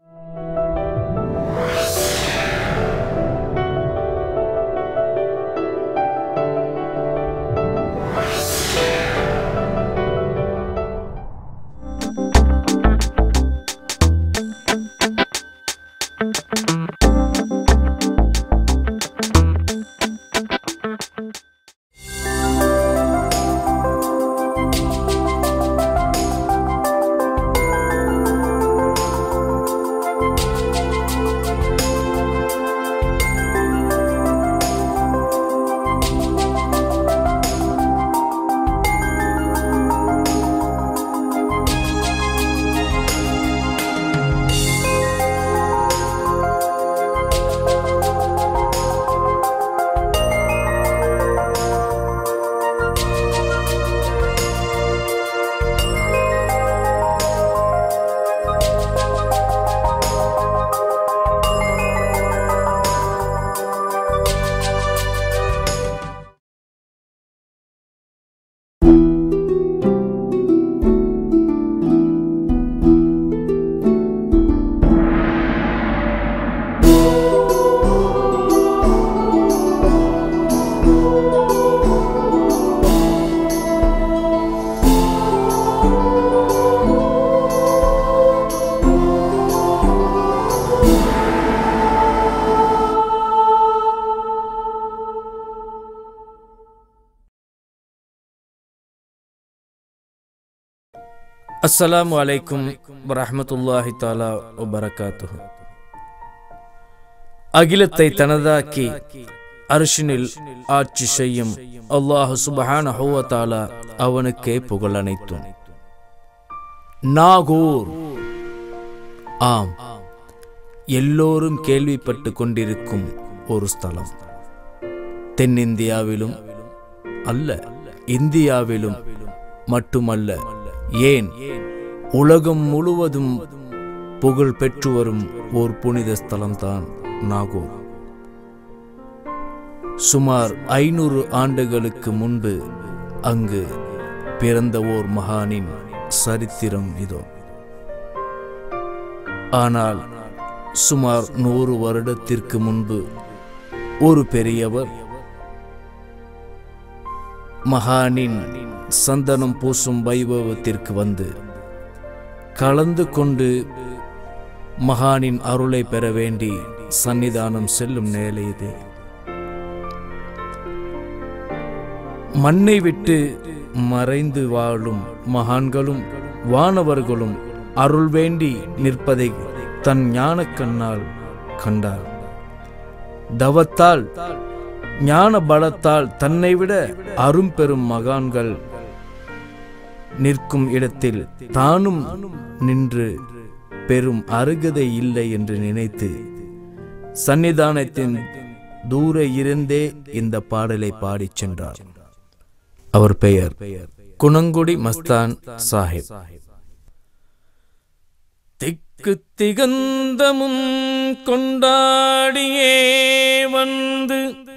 அஸ்ஸலாமு அலைக்கும் வரஹ்மத்துல்லாஹி தாலா வபரகாத்துஹு அகிலத்தை தனதாக்கி அரிஷினில் ஆட்சி செய்யும் அல்லாஹு சுபஹானஹு வ தஆலா அவனுக்கே புகழ் அனைத்தும் நாகூர் ஆம் எல்லோரும் கேள்விப்பட்டு கொண்டிருக்கும் ஒரு ஸ்தலம் தென்னிந்தியாவிலும் அல்ல இந்தியாவிலும் மட்டுமல்ல ஏன் உலகம் முழுவதும் புகழ் பெற்று வரும் ஓர் புனித ஸ்தலம்தான் நாகூர் சுமார் ஐநூறு ஆண்டுகளுக்கு முன்பு அங்கு பிறந்த ஓர் மகானின் சரித்திரம் இதோ ஆனால் சுமார் நூறு வருடத்திற்கு முன்பு ஒரு பெரியவர் மகானின் சந்தனம் பூசும் வைபவத்திற்கு வந்து கலந்து கொண்டு மகானின் அருளை பெற வேண்டி சன்னிதானம் செல்லும் நேலை இது மண்ணை விட்டு மறைந்து வாழும் மகான்களும் வானவர்களும் அருள் வேண்டி நிற்பதை தன் ஞானக் கண்ணால் கண்டார் தவத்தால் ஞான பலத்தால் தன்னை விட அரும்பெரும் மகான்கள் நிற்கும் இடத்தில் தானும் நின்று பெரும் அருகதை இல்லை என்று நினைத்து சன்னிதானத்தின் தூர இருந்தே இந்த பாடலை பாடிச் சென்றார் அவர் பெயர் குணங்குடி மஸ்தான் சாஹிப் திக்கு திகந்தமும் கொண்டாடியே வந்து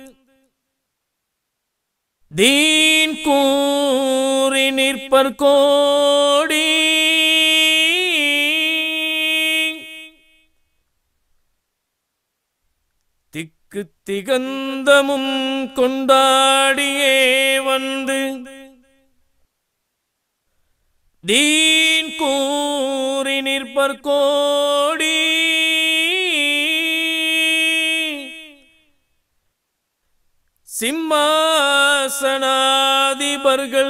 தீன் கூறி நிற்பர் கோடி திக்கு திகந்தமும் கொண்டாடியே வந்து தீன் கூறி நிற்பர் கோடி சிம்மாசனாதிபர்கள்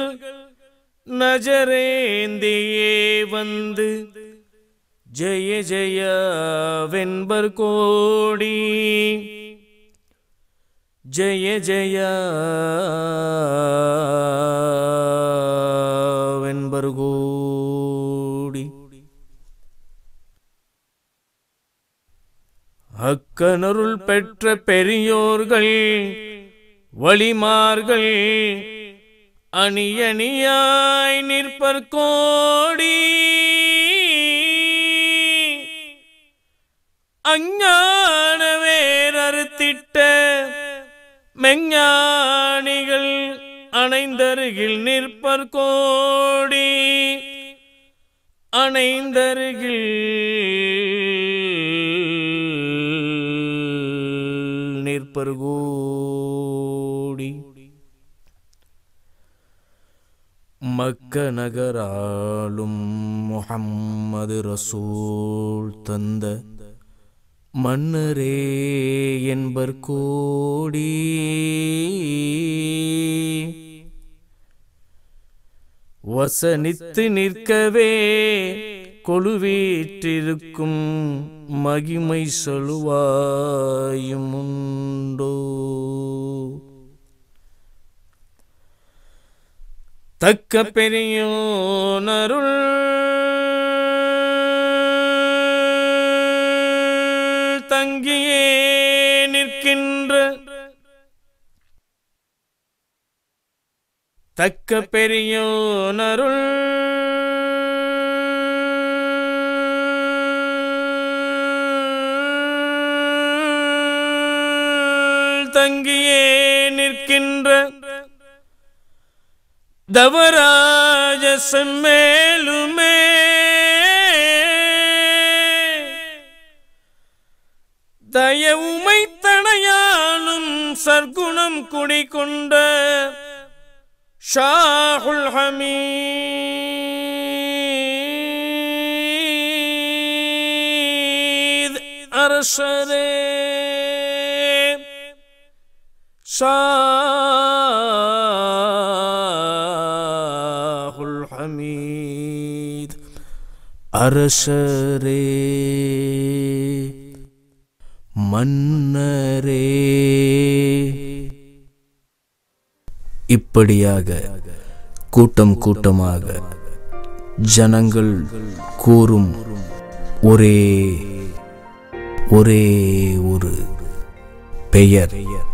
நஜரேந்தியே வந்து ஜெய ஜெய வெண்பர் கோடி ஜெய ஜெய வெண்பர் கோடி அக்கனருள் பெற்ற பெரியோர்கள் வழிமார்கள் அணியணியாய் நிற்பர் கோடி அஞ்ஞான வேரறுத்திட்ட மெஞ்ஞானிகள் அணைந்தருகில் நிற்பர் கோடி அணைந்தருகில் மக்க நகராளும் முஹம்மது ரசூல் தந்த மன்னரே என்பர் கோடி வசனித்து நிற்கவே கொழுவீற்றிருக்கும் மகிமை சொல்வாயும் உண்டோ தக்க பெரியோனருள் தங்கியே நிற்கின்ற தக்க பெரியோனருள் தங்கியே நிற்கின்ற தவராஜ செம்மேலுமே தயவுமை தனையாலும் சர்க்குணம் குடிகொண்ட ஷாஹுல் ஹமீத் அரசரே ஷாஹுல் ஹமீத் அரசரே மன்னரே இப்படியாக கூட்டம் கூட்டமாக ஜனங்கள் கூறும் ஒரே ஒரே ஒரு பெயர்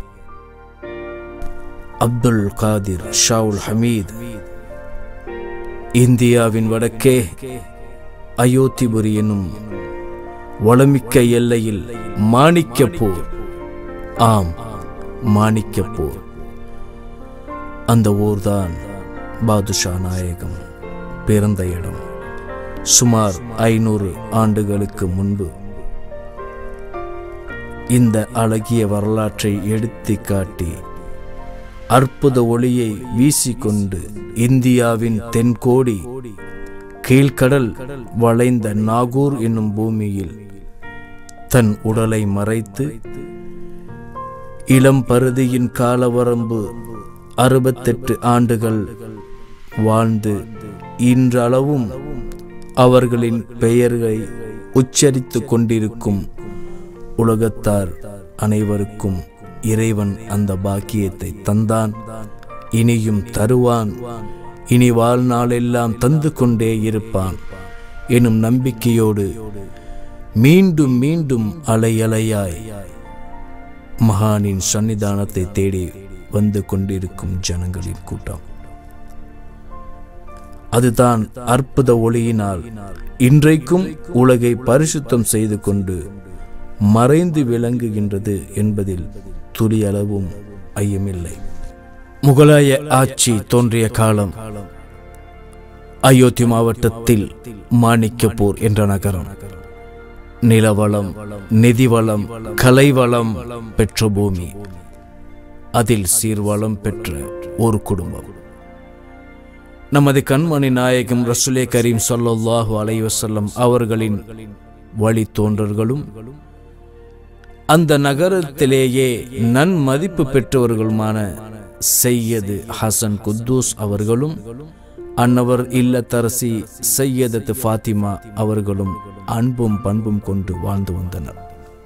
அப்துல் காதிர் ஷாவுல் ஹமீத் இந்தியாவின் வடக்கே அயோத்திபுரி என்னும் வளமிக்க எல்லையில் மாணிக்கப்போர் ஆம் மாணிக்கப்போர் அந்த ஊர்தான் பாதுஷா நாயகம் பிறந்த இடம் சுமார் ஐநூறு ஆண்டுகளுக்கு முன்பு இந்த அழகிய வரலாற்றை எடுத்து காட்டி அற்புத ஒளியை வீசிக்கொண்டு இந்தியாவின் தென்கோடி கீழ்கடல் வளைந்த நாகூர் என்னும் பூமியில் தன் உடலை மறைத்து இளம் பருதியின் காலவரம்பு அறுபத்தெட்டு ஆண்டுகள் வாழ்ந்து இன்றளவும் அவர்களின் பெயர்களை உச்சரித்துக் கொண்டிருக்கும் உலகத்தார் அனைவருக்கும் இறைவன் அந்த பாக்கியத்தை தந்தான் இனியும் தருவான் இனி வாழ்நாளெல்லாம் தந்து கொண்டே இருப்பான் எனும் நம்பிக்கையோடு மீண்டும் மீண்டும் அலை அலையாய் மகானின் சன்னிதானத்தை தேடி வந்து கொண்டிருக்கும் ஜனங்களின் கூட்டம் அதுதான் அற்புத ஒளியினால் இன்றைக்கும் உலகை பரிசுத்தம் செய்து கொண்டு மறைந்து விளங்குகின்றது என்பதில் துளியளவும் ஐயமில்லை முகலாய ஆட்சி தோன்றிய காலம் அயோத்தி மாவட்டத்தில் மாணிக்கப்பூர் என்ற நகரம் நிலவளம் நிதிவளம் கலைவளம் பெற்ற பூமி அதில் சீர்வளம் பெற்ற ஒரு குடும்பம் நமது கண்மணி நாயகம் ரசுலே கரீம் ஸல்லல்லாஹு அலைஹி வஸல்லம் அவர்களின் வழி தோன்றர்களும் அந்த நகரத்திலேயே நன்மதிப்பு பெற்றவர்களுமான செய்யது ஹசன் குத்தூஸ் அவர்களும் அன்னவர் இல்லத்தரசி செய்யதத்து ஃபாத்திமா அவர்களும் அன்பும் பண்பும் கொண்டு வாழ்ந்து வந்தனர்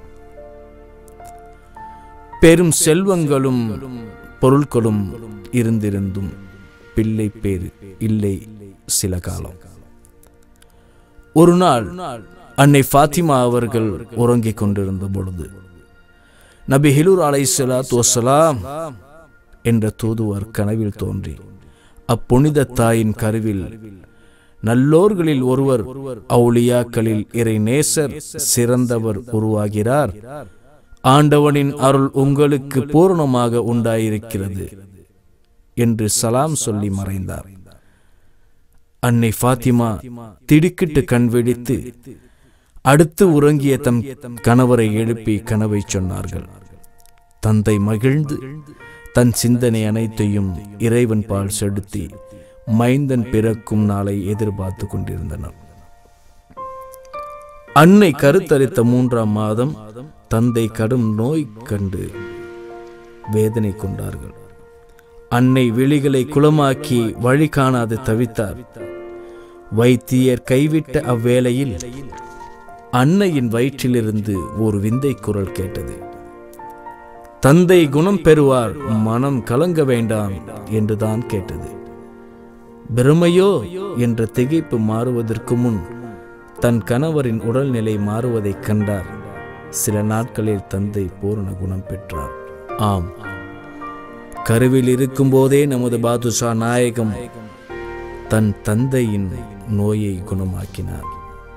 பெரும் செல்வங்களும் பொருட்களும் இருந்திருந்தும் பிள்ளை பேர் இல்லை சில காலம் ஒரு நாள் அன்னை ஃபாத்திமா அவர்கள் உறங்கிக் கொண்டிருந்த பொழுது நபி ஹிலூர் அலை சலாத்து வசலாம் என்ற தூதுவர் கனவில் தோன்றி அப்புனித தாயின் கருவில் நல்லோர்களில் ஒருவர் அவுளியாக்களில் இறை நேசர் சிறந்தவர் உருவாகிறார் ஆண்டவனின் அருள் உங்களுக்கு பூரணமாக உண்டாயிருக்கிறது என்று சலாம் சொல்லி மறைந்தார் அன்னை ஃபாத்திமா திடுக்கிட்டு கண் வெடித்து அடுத்து உறங்கிய தம் கணவரை எழுப்பி கனவை சொன்னார்கள் தந்தை மகிழ்ந்து தன் சிந்தனை அனைத்தையும் இறைவன் பால் செலுத்தி மைந்தன் பிறக்கும் நாளை எதிர்பார்த்து கொண்டிருந்தனர் அன்னை கருத்தரித்த மூன்றாம் மாதம் தந்தை கடும் நோய் கண்டு வேதனை கொண்டார்கள் அன்னை விழிகளை குளமாக்கி வழி காணாது தவித்தார் வைத்தியர் கைவிட்ட அவ்வேளையில் அன்னையின் வயிற்றிலிருந்து ஒரு விந்தை குரல் கேட்டது தந்தை குணம் பெறுவார் மனம் கலங்க வேண்டாம் என்றுதான் கேட்டது பிரமையோ என்ற திகைப்பு மாறுவதற்கு முன் தன் கணவரின் உடல்நிலை மாறுவதைக் கண்டார் சில நாட்களில் தந்தை பூரண குணம் பெற்றார் ஆம் கருவில் இருக்கும்போதே நமது பாதுஷா நாயகம் தன் தந்தையின் நோயை குணமாக்கினார்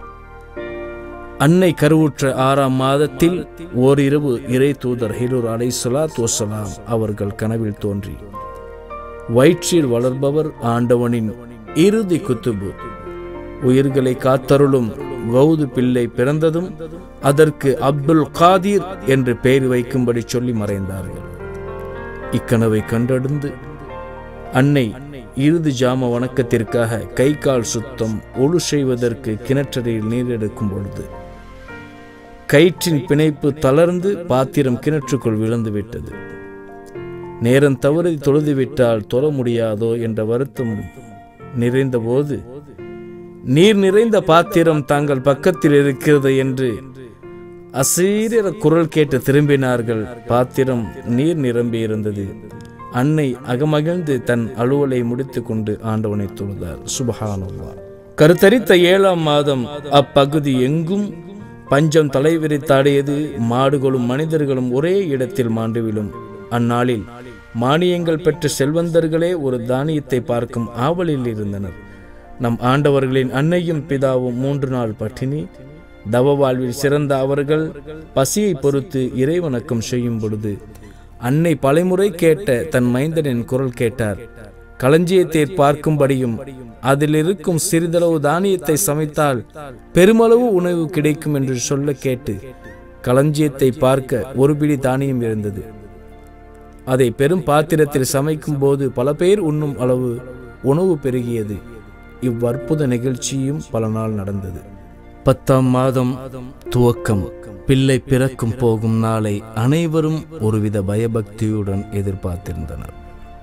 அன்னை கருவுற்ற ஆறாம் மாதத்தில் ஓரிரவு இறை தூதர் ஹிலூர் அலை சலாத் வசலாம் அவர்கள் கனவில் தோன்றி வயிற்றில் வளர்பவர் ஆண்டவனின் இறுதி குத்துபு உயிர்களை காத்தருளும் கௌது பிள்ளை பிறந்ததும் அதற்கு அப்துல் காதீர் என்று பெயர் வைக்கும்படி சொல்லி மறைந்தார்கள் இக்கனவை கண்டறிந்து அன்னை இறுதி ஜாம வணக்கத்திற்காக கை கால் சுத்தம் ஒழு செய்வதற்கு கிணற்றறையில் நீர் எடுக்கும் பொழுது கயிற்றின் பிணைப்பு தளர்ந்து பாத்திரம் கிணற்றுக்குள் விழுந்து விட்டது நேரம் தவறி தொழுதுவிட்டால் தொழ முடியாதோ என்ற வருத்தம் நிறைந்தபோது நீர் நிறைந்த பாத்திரம் தாங்கள் பக்கத்தில் இருக்கிறது என்று அசீர குரல் கேட்டு திரும்பினார்கள் பாத்திரம் நீர் நிரம்பி இருந்தது அன்னை அகமகிழ்ந்து தன் அலுவலை முடித்துக் கொண்டு ஆண்டவனை தொழுதார் சுபஹானுல்லா கருத்தரித்த ஏழாம் மாதம் அப்பகுதி எங்கும் பஞ்சம் தலைவிரித்தாடியது மாடுகளும் மனிதர்களும் ஒரே இடத்தில் மாண்டுவிடும் அந்நாளில் மானியங்கள் பெற்ற செல்வந்தர்களே ஒரு தானியத்தை பார்க்கும் ஆவலில் இருந்தனர் நம் ஆண்டவர்களின் அன்னையும் பிதாவும் மூன்று நாள் பட்டினி தவ வாழ்வில் சிறந்த அவர்கள் பசியை பொறுத்து இறைவணக்கம் செய்யும் பொழுது அன்னை பலைமுறை கேட்ட தன் மைந்தனின் குரல் கேட்டார் களஞ்சியத்தை பார்க்கும்படியும் அதில் இருக்கும் சிறிதளவு தானியத்தை சமைத்தால் பெருமளவு உணவு கிடைக்கும் என்று சொல்ல கேட்டு களஞ்சியத்தை பார்க்க ஒரு பிடி தானியம் இருந்தது அதை பெரும் பாத்திரத்தில் சமைக்கும் போது பல பேர் உண்ணும் அளவு உணவு பெருகியது இவ்வற்புத நிகழ்ச்சியும் பல நாள் நடந்தது பத்தாம் மாதம் துவக்கம் பிள்ளை பிறக்கும் போகும் நாளை அனைவரும் ஒருவித பயபக்தியுடன் எதிர்பார்த்திருந்தனர்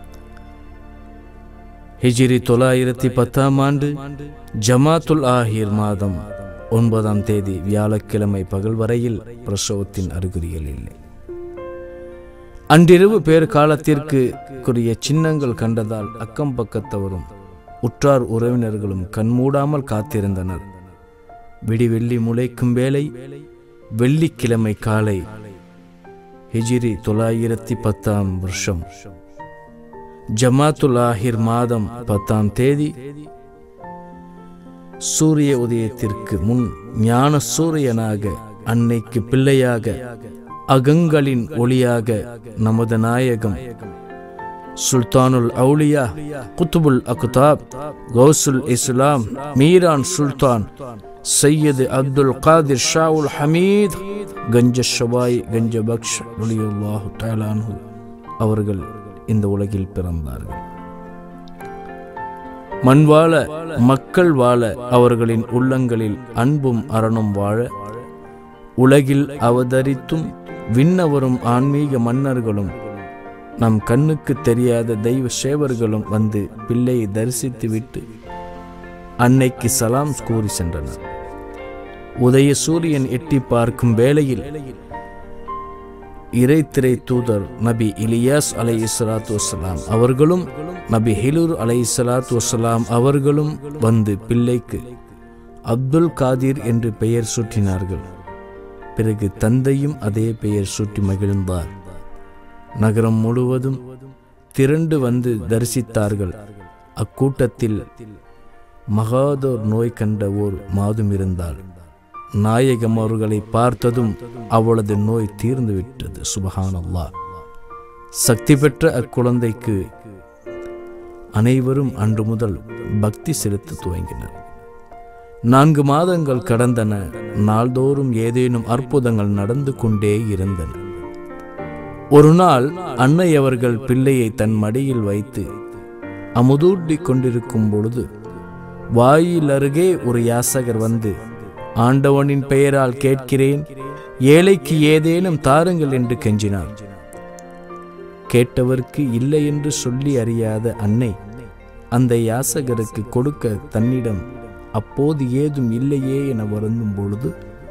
ஹிஜிரி தொள்ளாயிரத்தி பத்தாம் ஆண்டு ஜமாத்துல் ஆஹிர் மாதம் ஒன்பதாம் தேதி வியாழக்கிழமை பகல் வரையில் பிரசவத்தின் அறிகுறிகள் இல்லை அன்றிரவு பேர் காலத்திற்கு குறிய சின்னங்கள் கண்டதால் அக்கம் பக்கத்தவரும் உற்றார் உறவினர்களும் கண்மூடாமல் காத்திருந்தனர் விடிவெள்ளி முளைக்கும் வேளை வெள்ளிக்கிழமை காலை ஹிஜிரி தொள்ளாயிரத்தி பத்தாம் வருஷம் ஜமாத்துல் ஆஹிர் மாதம் பத்தாம் தேதி சூரிய உதயத்திற்கு முன் ஞான சூரியனாக அன்னைக்கு பிள்ளையாக அகங்களின் ஒளியாக நமது நாயகம் சுல்தானுல் அவுலியா குத்துபுல் அகுதாப் கௌசுல் இஸ்லாம் மீரான் சுல்தான் சையது அப்துல் காதிர் ஷாவுல் ஹமீத் கஞ்ச ஷபாய் கஞ்ச பக்ஷ் ஒலியுல்லாஹு தாலான்ஹு அவர்கள் இந்த உலகில் பிறந்தார்கள் மண் வாழ மக்கள் வாழ அவர்களின் உள்ளங்களில் அன்பும் அறனும் வாழ உலகில் அவதரித்தும் விண்ணவரும் ஆன்மீக மன்னர்களும் நம் கண்ணுக்கு தெரியாத தெய்வ சேவர்களும் வந்து பிள்ளையை தரிசித்துவிட்டு அன்னைக்கு சலாம் கூறி சென்றனர் உதய சூரியன் எட்டி பார்க்கும் வேளையில் இறைத்திரை தூதர் நபி இலியாஸ் அலை இஸ்லாத்து வசலாம் அவர்களும் நபி ஹிலூர் அலை இஸ்லாத்து வசலாம் அவர்களும் வந்து பிள்ளைக்கு அப்துல் காதிர் என்று பெயர் சூட்டினார்கள் பிறகு தந்தையும் அதே பெயர் சூட்டி மகிழ்ந்தார் நகரம் முழுவதும் திரண்டு வந்து தரிசித்தார்கள் அக்கூட்டத்தில் மகாதோர் நோய் கண்ட ஓர் மாதும் இருந்தாள் நாயகம் அவர்களை பார்த்ததும் அவளது நோய் தீர்ந்து விட்டது சுபஹானல்லா சக்தி பெற்ற அக்குழந்தைக்கு அனைவரும் அன்று முதல் பக்தி செலுத்த துவங்கினர் நான்கு மாதங்கள் கடந்தன நாள்தோறும் ஏதேனும் அற்புதங்கள் நடந்து கொண்டே இருந்தன ஒரு நாள் அன்னை அவர்கள் பிள்ளையை தன் மடியில் வைத்து அமுதூட்டிக் கொண்டிருக்கும் பொழுது வாயில் அருகே ஒரு யாசகர் வந்து ஆண்டவனின் பெயரால் கேட்கிறேன் ஏழைக்கு ஏதேனும் தாருங்கள் என்று கெஞ்சினார் கேட்டவர்க்கு இல்லை என்று சொல்லி அறியாத அன்னை அந்த யாசகருக்கு கொடுக்க தன்னிடம் அப்போது ஏதும் இல்லையே என வருந்தும் பொழுது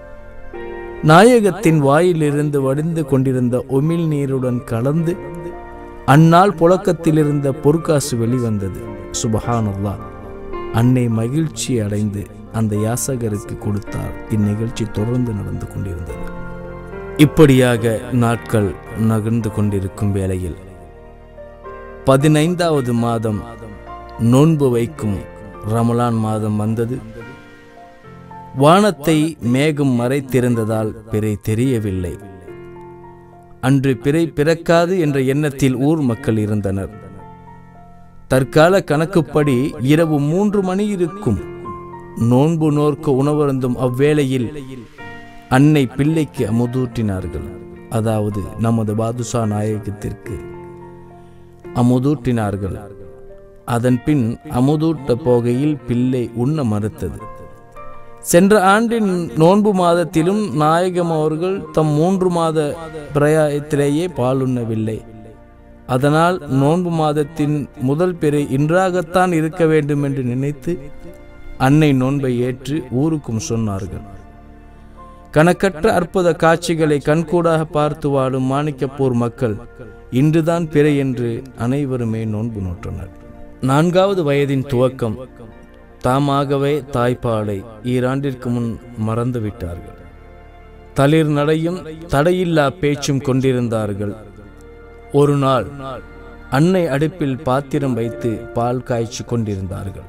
நாயகத்தின் வாயிலிருந்து வடிந்து கொண்டிருந்த உமிழ் நீருடன் கலந்து அந்நாள் புழக்கத்தில் இருந்த பொற்காசு வெளிவந்தது சுபஹானல்லா அன்னை மகிழ்ச்சி அடைந்து அந்த யாசகருக்கு கொடுத்தார் இந்நிகழ்ச்சி தொடர்ந்து நடந்து கொண்டிருந்தது இப்படியாக நாட்கள் நகர்ந்து கொண்டிருக்கும் வேளையில் பதினைந்தாவது மாதம் நோன்பு வைக்கும் ரமலான் மாதம் வந்தது வானத்தை மேகம் மறைத்திருந்ததால் பிறை தெரியவில்லை அன்று பிறை பிறக்காது என்ற எண்ணத்தில் ஊர் மக்கள் இருந்தனர் தற்கால கணக்குப்படி இரவு மூன்று மணி இருக்கும் நோன்பு நோர்க்க உணவருந்தும் அவ்வேளையில் அன்னை பிள்ளைக்கு அமுதூட்டினார்கள் அதாவது நமது பாதுஷா நாயகத்திற்கு அமுதூட்டினார்கள் அதன் பின் அமுதூட்ட போகையில் பிள்ளை உண்ண மறுத்தது சென்ற ஆண்டின் நோன்பு மாதத்திலும் நாயகம் அவர்கள் தம் மூன்று மாத பிரயாயத்திலேயே பால் உண்ணவில்லை அதனால் நோன்பு மாதத்தின் முதல் பிறை இன்றாகத்தான் இருக்க வேண்டும் என்று நினைத்து அன்னை நோன்பை ஏற்று ஊருக்கும் சொன்னார்கள் கணக்கற்ற அற்புத காட்சிகளை கண்கூடாக பார்த்து வாழும் மாணிக்கப்பூர் மக்கள் இன்றுதான் பிறை என்று அனைவருமே நோன்பு நோற்றனர் நான்காவது வயதின் துவக்கம் தாமாகவே தாய்ப்பாலை ஈராண்டிற்கு முன் மறந்து விட்டார்கள் தளிர் நடையும் தடையில்லா பேச்சும் கொண்டிருந்தார்கள் ஒரு நாள் அன்னை அடுப்பில் பாத்திரம் வைத்து பால் காய்ச்சி கொண்டிருந்தார்கள்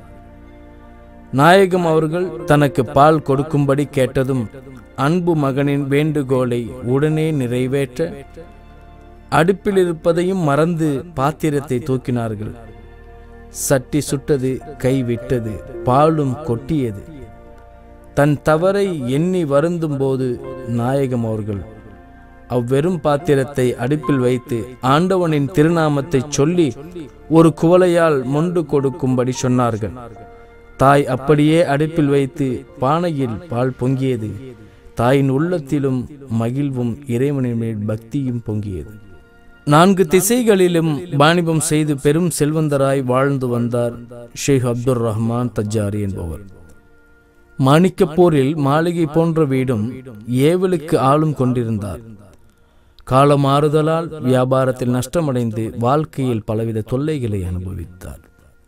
நாயகம் அவர்கள் தனக்கு பால் கொடுக்கும்படி கேட்டதும் அன்பு மகனின் வேண்டுகோளை உடனே நிறைவேற்ற அடுப்பில் இருப்பதையும் மறந்து பாத்திரத்தை தூக்கினார்கள் சட்டி சுட்டது கை விட்டது பாலும் கொட்டியது தன் தவறை எண்ணி வருந்தும் போது நாயகம் அவர்கள் அவ்வெறும் பாத்திரத்தை அடுப்பில் வைத்து ஆண்டவனின் திருநாமத்தை சொல்லி ஒரு குவளையால் மொண்டு கொடுக்கும்படி சொன்னார்கள் தாய் அப்படியே அடுப்பில் வைத்து பானையில் பால் பொங்கியது தாயின் உள்ளத்திலும் மகிழ்வும் இறைவனின் மேல் பக்தியும் பொங்கியது நான்கு திசைகளிலும் வாணிபம் செய்து பெரும் செல்வந்தராய் வாழ்ந்து வந்தார் ஷேக் அப்துல் ரஹ்மான் தஜாரி என்பவர் மாணிக்கப்போரில் மாளிகை போன்ற வீடும் ஏவலுக்கு ஆளும் கொண்டிருந்தார் கால மாறுதலால் வியாபாரத்தில் நஷ்டமடைந்து வாழ்க்கையில் பலவித தொல்லைகளை அனுபவித்தார்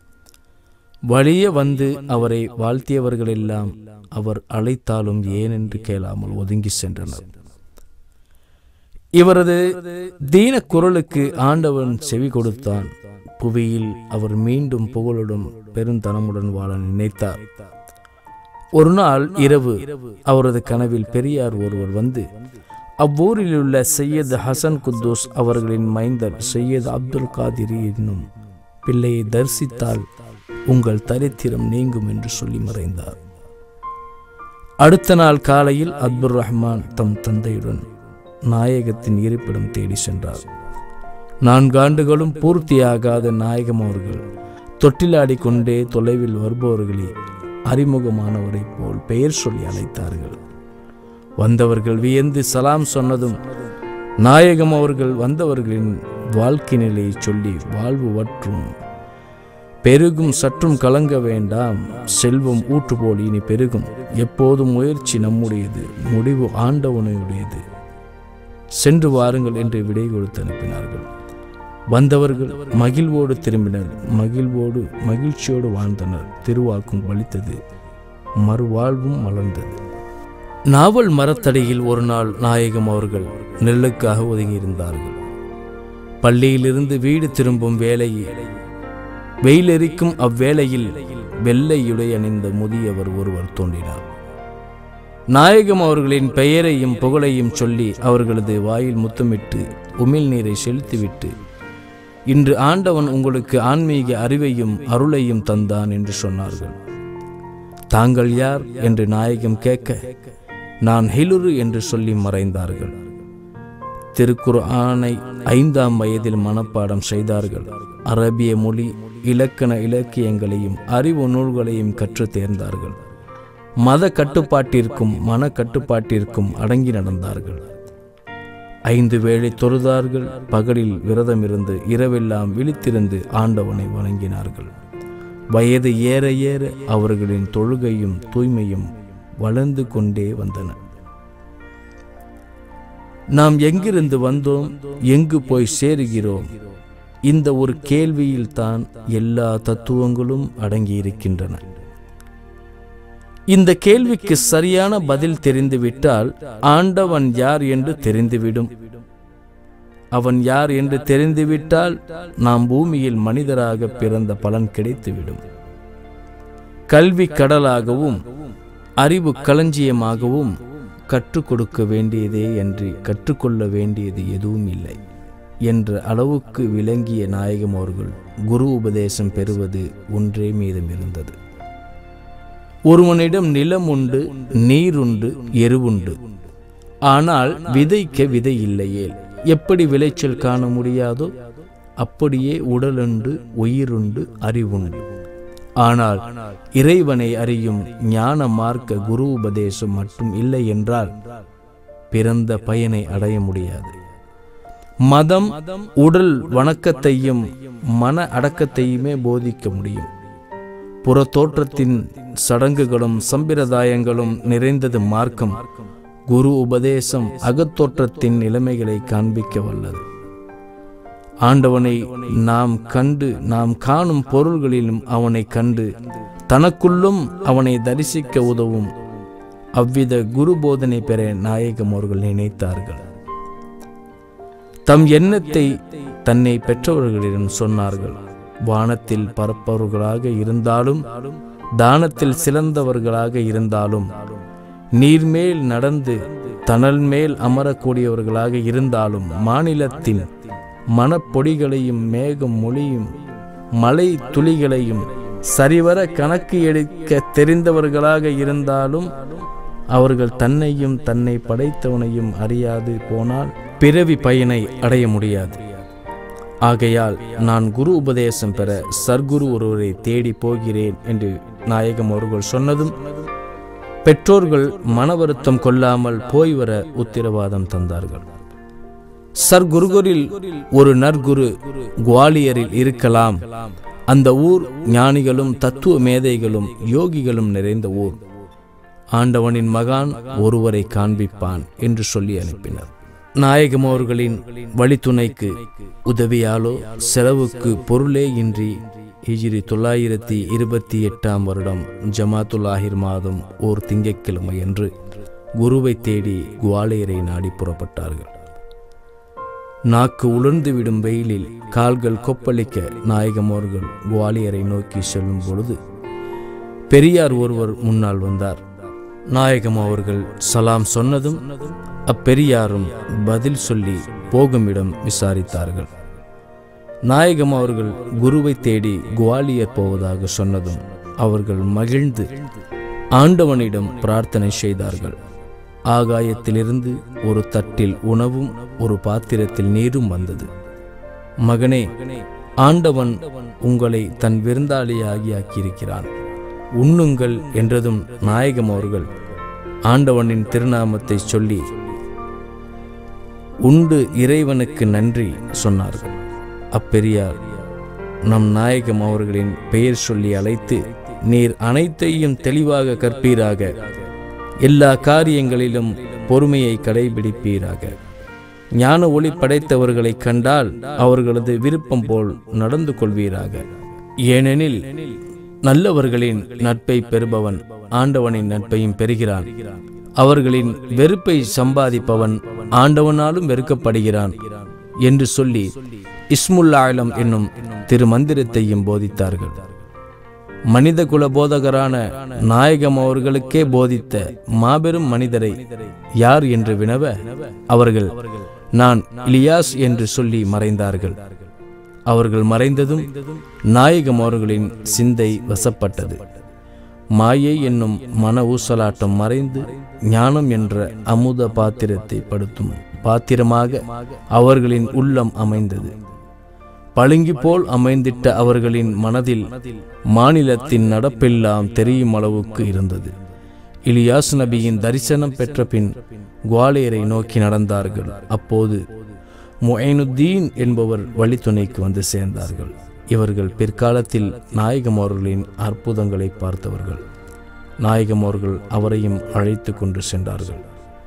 வழிய வந்து அவரை வாழ்த்தியவர்களெல்லாம் அவர் அழைத்தாலும் ஏனென்று கேளாமல் ஒதுங்கி சென்றனர் இவரது தீன குரலுக்கு ஆண்டவன் செவி கொடுத்தான் புவியில் அவர் மீண்டும் புகழுடன் பெருந்தனமுடன் வாழ நினைத்தார் ஒரு நாள் இரவு அவரது கனவில் பெரியார் ஒருவர் வந்து அவ்வூரில் உள்ள சையத் ஹசன் குத்தூஸ் அவர்களின் மைந்தர் சையத் அப்துல் காதிரி என்னும் பிள்ளையை தரிசித்தால் உங்கள் தரித்திரம் நீங்கும் என்று சொல்லி மறைந்தார் அடுத்த நாள் காலையில் அப்துல் ரஹ்மான் தம் தந்தையுடன் நாயகத்தின் இருப்பிடம் தேடி சென்றார் நான்காண்டுகளும் பூர்த்தியாகாத நாயகம் அவர்கள் தொட்டிலாடி கொண்டே தொலைவில் வருபவர்களை அறிமுகமானவரைப் போல் பெயர் சொல்லி அழைத்தார்கள் வந்தவர்கள் வியந்து சலாம் சொன்னதும் நாயகம் அவர்கள் வந்தவர்களின் வாழ்க்கை நிலையை சொல்லி வாழ்வு வற்றும் பெருகும் சற்றும் கலங்க வேண்டாம் செல்வம் ஊற்று போல் இனி பெருகும் எப்போதும் முயற்சி நம்முடையது முடிவு ஆண்டவனுடையது சென்று வாருங்கள் என்று விடை கொடுத்து அனுப்பினார்கள் வந்தவர்கள் மகிழ்வோடு திரும்பினர் மகிழ்வோடு மகிழ்ச்சியோடு வாழ்ந்தனர் திருவாக்கும் வலித்தது மறுவாழ்வும் மலர்ந்தது நாவல் மரத்தடியில் ஒரு நாள் நாயகம் அவர்கள் நெல்லுக்காக ஒதுங்கியிருந்தார்கள் பள்ளியிலிருந்து வீடு திரும்பும் வேளையில் வெயிலெரிக்கும் அவ்வேளையில் வெள்ளையுடை அணிந்த முதியவர் ஒருவர் தோன்றினார் நாயகம் அவர்களின் பெயரையும் புகழையும் சொல்லி அவர்களது வாயில் முத்தமிட்டு உமிழ் நீரை செலுத்திவிட்டு இன்று ஆண்டவன் உங்களுக்கு ஆன்மீக அறிவையும் அருளையும் தந்தான் என்று சொன்னார்கள் தாங்கள் யார் என்று நாயகம் கேட்க நான் ஹிலுரு என்று சொல்லி மறைந்தார்கள் திருக்குர் ஆனை ஐந்தாம் வயதில் மனப்பாடம் செய்தார்கள் அரபிய மொழி இலக்கண இலக்கியங்களையும் அறிவு நூல்களையும் கற்றுத் தேர்ந்தார்கள் மத கட்டுப்பாட்டிற்கும் மன கட்டுப்பாட்டிற்கும் அடங்கி நடந்தார்கள் ஐந்து வேளை தொழுதார்கள் பகலில் விரதமிருந்து இரவெல்லாம் விழித்திருந்து ஆண்டவனை வணங்கினார்கள் வயது ஏற ஏற அவர்களின் தொழுகையும் தூய்மையும் வளர்ந்து கொண்டே வந்தன நாம் எங்கிருந்து வந்தோம் எங்கு போய் சேருகிறோம் இந்த ஒரு கேள்வியில் தான் எல்லா தத்துவங்களும் அடங்கியிருக்கின்றன இந்த கேள்விக்கு சரியான பதில் தெரிந்துவிட்டால் ஆண்டவன் யார் என்று தெரிந்துவிடும் அவன் யார் என்று தெரிந்துவிட்டால் நாம் பூமியில் மனிதராக பிறந்த பலன் கிடைத்துவிடும் கல்வி கடலாகவும் அறிவு களஞ்சியமாகவும் கற்றுக் கொடுக்க வேண்டியதே என்று கற்றுக்கொள்ள வேண்டியது எதுவும் இல்லை என்ற அளவுக்கு விளங்கிய நாயகம் அவர்கள் குரு உபதேசம் பெறுவது ஒன்றே மீதம் இருந்தது ஒருவனிடம் நிலம் உண்டு நீர் உண்டு எருவுண்டு ஆனால் விதைக்க விதை இல்லையேல் எப்படி விளைச்சல் காண முடியாதோ அப்படியே உடலுண்டு உயிருண்டு அறிவுண்டு ஆனால் இறைவனை அறியும் ஞான மார்க்க குரு உபதேசம் மட்டும் இல்லை என்றால் பிறந்த பயனை அடைய முடியாது மதம் உடல் வணக்கத்தையும் மன அடக்கத்தையுமே போதிக்க முடியும் புற தோற்றத்தின் சடங்குகளும் சம்பிரதாயங்களும் நிறைந்தது மார்க்கம் குரு உபதேசம் அகத்தோற்றத்தின் நிலைமைகளை காண்பிக்க வல்லது ஆண்டவனை நாம் கண்டு நாம் காணும் பொருள்களிலும் அவனை கண்டு தனக்குள்ளும் அவனை தரிசிக்க உதவும் அவ்வித குரு போதனை பெற நாயகம் அவர்கள் நினைத்தார்கள் தம் எண்ணத்தை தன்னை பெற்றவர்களிடம் சொன்னார்கள் வானத்தில் பரப்பவர்களாக இருந்தாலும் தானத்தில் சிறந்தவர்களாக இருந்தாலும் நீர்மேல் நடந்து தணல் மேல் அமரக்கூடியவர்களாக இருந்தாலும் மாநிலத்தின் மனப்பொடிகளையும் மேகம் மொழியும் மலை துளிகளையும் சரிவர கணக்கு எடுக்க தெரிந்தவர்களாக இருந்தாலும் அவர்கள் தன்னையும் தன்னை படைத்தவனையும் அறியாது போனால் பிறவி பயனை அடைய முடியாது ஆகையால் நான் குரு உபதேசம் பெற சர்க்குரு ஒருவரை தேடி போகிறேன் என்று நாயகம் அவர்கள் சொன்னதும் பெற்றோர்கள் மன வருத்தம் கொள்ளாமல் போய் வர உத்தரவாதம் தந்தார்கள் சர்க்குருகரில் ஒரு நற்குரு குவாலியரில் இருக்கலாம் அந்த ஊர் ஞானிகளும் தத்துவ மேதைகளும் யோகிகளும் நிறைந்த ஊர் ஆண்டவனின் மகான் ஒருவரை காண்பிப்பான் என்று சொல்லி அனுப்பினர் நாயகம் அவர்களின் வழித்துணைக்கு உதவியாலோ செலவுக்கு பொருளே இன்றி ஹிஜிரி தொள்ளாயிரத்தி இருபத்தி எட்டாம் வருடம் ஜமாத்துல்லாஹிர் மாதம் ஓர் திங்கட்கிழமை என்று குருவை தேடி குவாலியரை நாடி புறப்பட்டார்கள் நாக்கு உலர்ந்துவிடும் வெயிலில் கால்கள் கொப்பளிக்க நாயகம் அவர்கள் குவாலியரை நோக்கி செல்லும் பொழுது பெரியார் ஒருவர் முன்னால் வந்தார் நாயகம் அவர்கள் சலாம் சொன்னதும் அப்பெரியாரும் பதில் சொல்லி போகுமிடம் விசாரித்தார்கள் நாயகம் அவர்கள் குருவை தேடி குவாலியர் போவதாக சொன்னதும் அவர்கள் மகிழ்ந்து ஆண்டவனிடம் பிரார்த்தனை செய்தார்கள் ஆகாயத்திலிருந்து ஒரு தட்டில் உணவும் ஒரு பாத்திரத்தில் நீரும் வந்தது மகனே ஆண்டவன் உங்களை தன் விருந்தாளியாகி ஆக்கியிருக்கிறான் உண்ணுங்கள் என்றதும் நாயகம் அவர்கள் ஆண்டவனின் திருநாமத்தை சொல்லி உண்டு இறைவனுக்கு நன்றி சொன்னார்கள் அப்பெரியார் நம் நாயகம் அவர்களின் பெயர் சொல்லி அழைத்து நீர் அனைத்தையும் தெளிவாக கற்பீராக எல்லா காரியங்களிலும் பொறுமையை கடைபிடிப்பீராக ஞான ஒளி படைத்தவர்களை கண்டால் அவர்களது விருப்பம் போல் நடந்து கொள்வீராக ஏனெனில் நல்லவர்களின் நட்பை பெறுபவன் ஆண்டவனின் நட்பையும் பெறுகிறான் அவர்களின் வெறுப்பை சம்பாதிப்பவன் ஆண்டவனாலும் வெறுக்கப்படுகிறான் என்று சொல்லி இஸ்முல்லாயிலம் என்னும் திருமந்திரத்தையும் போதித்தார்கள் மனித குல போதகரான நாயகம் அவர்களுக்கே போதித்த மாபெரும் மனிதரை யார் என்று வினவ அவர்கள் நான் இலியாஸ் என்று சொல்லி மறைந்தார்கள் அவர்கள் மறைந்ததும் நாயகம் அவர்களின் சிந்தை வசப்பட்டது மாயை என்னும் மன ஊசலாட்டம் மறைந்து ஞானம் என்ற அமுத பாத்திரத்தை படுத்தும் பாத்திரமாக அவர்களின் உள்ளம் அமைந்தது பளிங்கு போல் அமைந்திட்ட அவர்களின் மனதில் மாநிலத்தின் நடப்பெல்லாம் தெரியும் அளவுக்கு இருந்தது இலியாஸ் நபியின் தரிசனம் பெற்ற பின் குவாலியரை நோக்கி நடந்தார்கள் அப்போது முஐனுத்தீன் என்பவர் வழித்துணைக்கு வந்து சேர்ந்தார்கள் இவர்கள் பிற்காலத்தில் நாயகம் அவர்களின் அற்புதங்களை பார்த்தவர்கள் நாயகம் அவர்கள் அவரையும் அழைத்து கொண்டு சென்றார்கள்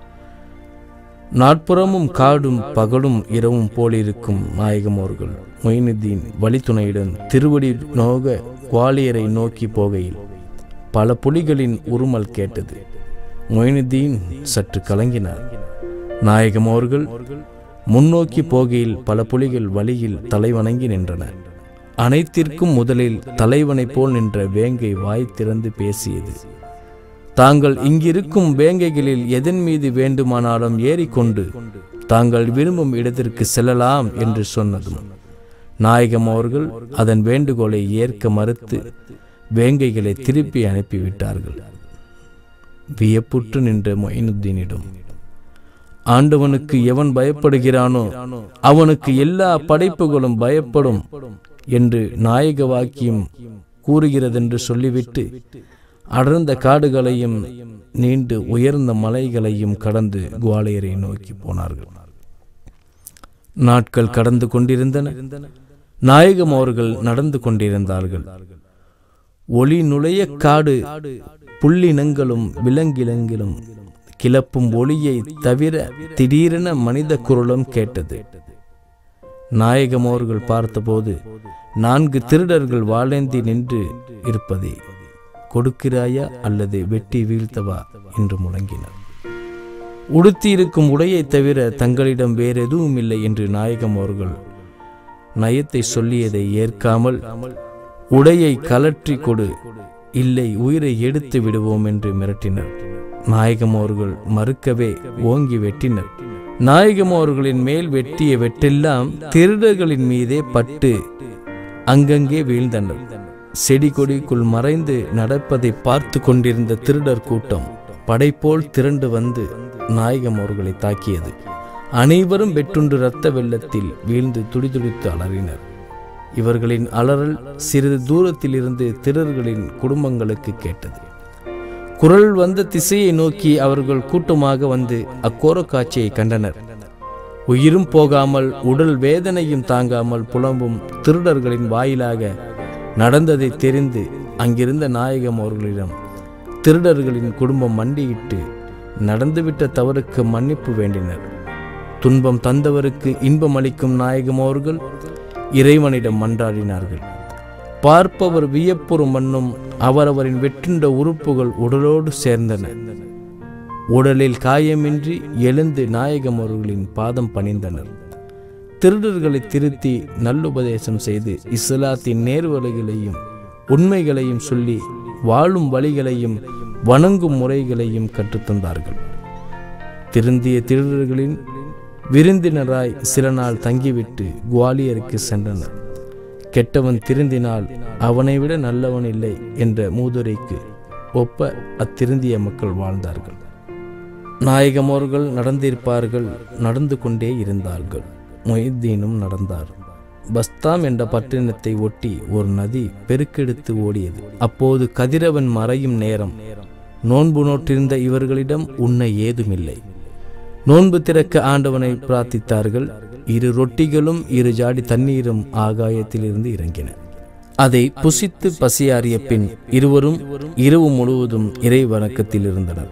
நாட்புறமும் காடும் பகலும் இரவும் போலிருக்கும் நாயகம் அவர்கள் மொயினுத்தீன் வழித்துணையுடன் திருவடி நோக குவாலியரை நோக்கி போகையில் பல புலிகளின் உருமல் கேட்டது மொயினுத்தீன் சற்று கலங்கினார் நாயகம் அவர்கள் முன்னோக்கி போகையில் பல புலிகள் வழியில் தலைவணங்கி நின்றன அனைத்திற்கும் முதலில் தலைவனைப் போல் நின்ற வேங்கை வாய் திறந்து பேசியது தாங்கள் இங்கிருக்கும் வேங்கைகளில் எதன் மீது வேண்டுமானாலும் ஏறிக்கொண்டு தாங்கள் விரும்பும் இடத்திற்கு செல்லலாம் என்று சொன்னதும் நாயகம் அவர்கள் அதன் வேண்டுகோளை ஏற்க மறுத்து வேங்கைகளை திருப்பி அனுப்பிவிட்டார்கள் வியப்புற்று நின்ற மொயினுத்தீனிடம் ஆண்டவனுக்கு எவன் பயப்படுகிறானோ அவனுக்கு எல்லா படைப்புகளும் பயப்படும் என்று நாயக வாக்கியம் கூறுகிறதென்று சொல்லிவிட்டு அடர்ந்த காடுகளையும் நீண்டு உயர்ந்த மலைகளையும் கடந்து குவாலியரை நோக்கி போனார்கள் நாட்கள் கடந்து கொண்டிருந்தன நாயகம் அவர்கள் நடந்து கொண்டிருந்தார்கள் ஒளி நுழைய காடு புள்ளினங்களும் விலங்கிலங்கிலும் கிளப்பும் ஒளியை தவிர திடீரென மனித குரலும் கேட்டது நாயகம் அவர்கள் பார்த்தபோது நான்கு திருடர்கள் வாழேந்தி நின்று இருப்பதை கொடுக்கிறாயா அல்லது வெட்டி வீழ்த்தவா என்று முழங்கினர் உடுத்தியிருக்கும் உடையை தவிர தங்களிடம் வேறெதுவும் இல்லை என்று நாயகம் அவர்கள் நயத்தை சொல்லியதை ஏற்காமல் உடையை கலற்றி கொடு இல்லை உயிரை எடுத்து விடுவோம் என்று மிரட்டினர் நாயகம் அவர்கள் மறுக்கவே ஓங்கி வெட்டினர் நாயகம் அவர்களின் மேல் வெட்டிய வெட்டெல்லாம் திருடர்களின் மீதே பட்டு அங்கங்கே வீழ்ந்தனர் செடி கொடிக்குள் மறைந்து நடப்பதை பார்த்து கொண்டிருந்த திருடர் கூட்டம் படைப்போல் திரண்டு வந்து நாயகம் அவர்களை தாக்கியது அனைவரும் வெட்டுண்டு இரத்த வெள்ளத்தில் வீழ்ந்து துடிதுடித்து அலறினர் இவர்களின் அலறல் சிறிது தூரத்தில் இருந்து திருடர்களின் குடும்பங்களுக்கு கேட்டது குரல் வந்த திசையை நோக்கி அவர்கள் கூட்டமாக வந்து அக்கோர காட்சியை கண்டனர் உயிரும் போகாமல் உடல் வேதனையும் தாங்காமல் புலம்பும் திருடர்களின் வாயிலாக நடந்ததை தெரிந்து அங்கிருந்த நாயகம் அவர்களிடம் திருடர்களின் குடும்பம் மண்டியிட்டு நடந்துவிட்ட தவறுக்கு மன்னிப்பு வேண்டினர் துன்பம் தந்தவருக்கு இன்பம் அளிக்கும் நாயகம் அவர்கள் இறைவனிடம் மன்றாடினார்கள் பார்ப்பவர் வியப்புறும் மண்ணும் அவரவரின் வெற்றுண்ட உறுப்புகள் உடலோடு சேர்ந்தன உடலில் காயமின்றி எழுந்து நாயகம் அவர்களின் பாதம் பணிந்தனர் திருடர்களை திருத்தி நல்லுபதேசம் செய்து இஸ்லாத்தின் நேர்வழிகளையும் உண்மைகளையும் சொல்லி வாழும் வழிகளையும் வணங்கும் முறைகளையும் கற்றுத்தந்தார்கள் திருந்திய திருடர்களின் விருந்தினராய் சில நாள் தங்கிவிட்டு குவாலியருக்கு சென்றனர் கெட்டவன் திருந்தினால் அவனை விட நல்லவன் இல்லை என்ற மூதுரைக்கு ஒப்ப அத்திருந்திய மக்கள் வாழ்ந்தார்கள் நாயகம் அவர்கள் நடந்திருப்பார்கள் நடந்து கொண்டே இருந்தார்கள் மொய்தீனும் நடந்தார் பஸ்தாம் என்ற பட்டினத்தை ஒட்டி ஒரு நதி பெருக்கெடுத்து ஓடியது அப்போது கதிரவன் மறையும் நேரம் நோன்பு நோற்றிருந்த இவர்களிடம் உண்ண ஏதுமில்லை நோன்பு திறக்க ஆண்டவனை பிரார்த்தித்தார்கள் இரு ரொட்டிகளும் இரு ஜாடி தண்ணீரும் ஆகாயத்திலிருந்து இறங்கின அதை புசித்து பசியாறிய பின் இருவரும் இரவு முழுவதும் இறை வணக்கத்தில் இருந்தனர்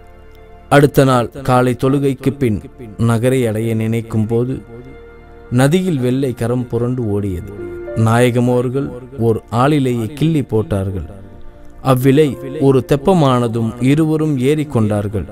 அடுத்த நாள் காலை தொழுகைக்கு பின் நகரை அடைய நினைக்கும் போது நதியில் வெள்ளை கரம் புரண்டு ஓடியது நாயகமோர்கள் ஓர் ஆளிலேயே கிள்ளி போட்டார்கள் அவ்விலை ஒரு தெப்பமானதும் இருவரும் ஏறிக்கொண்டார்கள்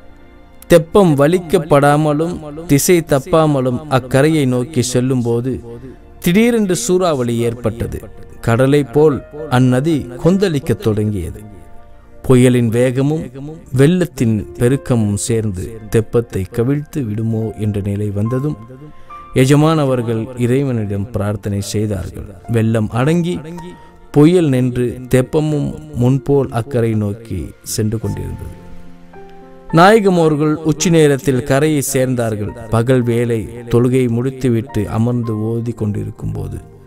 தெப்பம் வலிக்கப்படாமலும் திசை தப்பாமலும் அக்கரையை நோக்கி செல்லும்போது திடீரென்று சூறாவளி ஏற்பட்டது கடலை போல் அந்நதி கொந்தளிக்கத் தொடங்கியது புயலின் வேகமும் வெள்ளத்தின் பெருக்கமும் சேர்ந்து தெப்பத்தை கவிழ்த்து விடுமோ என்ற நிலை வந்ததும் எஜமான் அவர்கள் இறைவனிடம் பிரார்த்தனை செய்தார்கள் வெள்ளம் அடங்கி புயல் நின்று தெப்பமும் முன்போல் அக்கறை நோக்கி சென்று கொண்டிருந்தது நாயகம் அவர்கள் உச்சி நேரத்தில் கரையை சேர்ந்தார்கள் பகல் வேலை தொழுகை முடித்துவிட்டு அமர்ந்து ஓதி கொண்டிருக்கும் போது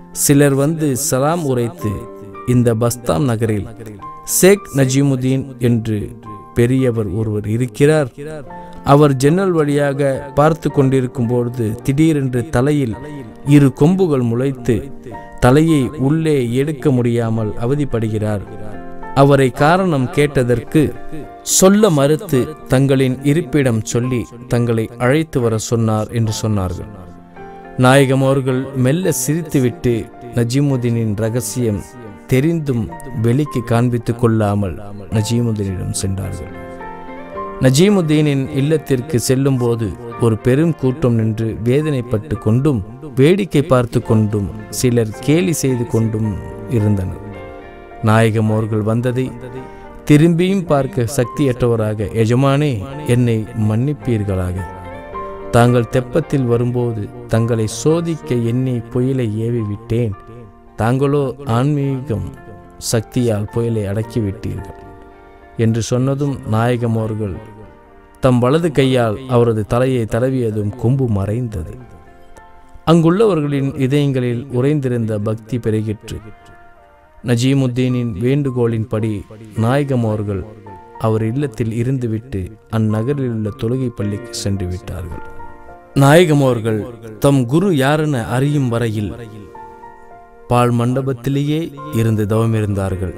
சிலர் வந்து சலாம் உரைத்து இந்த பஸ்தாம் நகரில் ஷேக் நஜீமுதீன் என்று பெரியவர் ஒருவர் இருக்கிறார் அவர் ஜன்னல் வழியாக பார்த்து கொண்டிருக்கும் பொழுது திடீரென்று தலையில் இரு கொம்புகள் முளைத்து தலையை உள்ளே எடுக்க முடியாமல் அவதிப்படுகிறார் அவரை காரணம் கேட்டதற்கு சொல்ல மறுத்து தங்களின் இருப்பிடம் சொல்லி தங்களை அழைத்து வர சொன்னார் என்று சொன்னார்கள் நாயகம் அவர்கள் மெல்ல சிரித்துவிட்டு நஜீமுதீனின் ரகசியம் தெரிந்தும் வெளிக்கு காண்பித்துக் கொள்ளாமல் நஜீமுதீனிடம் சென்றார்கள் நஜீமுதீனின் இல்லத்திற்கு செல்லும் போது ஒரு பெரும் கூட்டம் நின்று வேதனைப்பட்டு கொண்டும் வேடிக்கை பார்த்து கொண்டும் சிலர் கேலி செய்து கொண்டும் இருந்தனர் நாயகம் அவர்கள் வந்ததை திரும்பியும் பார்க்க சக்தியற்றவராக எஜமானே என்னை மன்னிப்பீர்களாக தாங்கள் தெப்பத்தில் வரும்போது தங்களை சோதிக்க எண்ணி புயலை ஏவி விட்டேன் தாங்களோ ஆன்மீகம் சக்தியால் புயலை அடக்கிவிட்டீர்கள் என்று சொன்னதும் நாயகம் அவர்கள் தம் வலது கையால் அவரது தலையை தடவியதும் கொம்பு மறைந்தது அங்குள்ளவர்களின் இதயங்களில் உறைந்திருந்த பக்தி பெருகிற்று நஜீமுத்தீனின் வேண்டுகோளின்படி நாயகம் அவர்கள் அவர் இல்லத்தில் இருந்துவிட்டு அந்நகரில் உள்ள தொழுகை பள்ளிக்கு சென்று விட்டார்கள் நாயகம் அவர்கள் தம் குரு யாரென அறியும் வரையில் பால் மண்டபத்திலேயே இருந்து தவமிருந்தார்கள்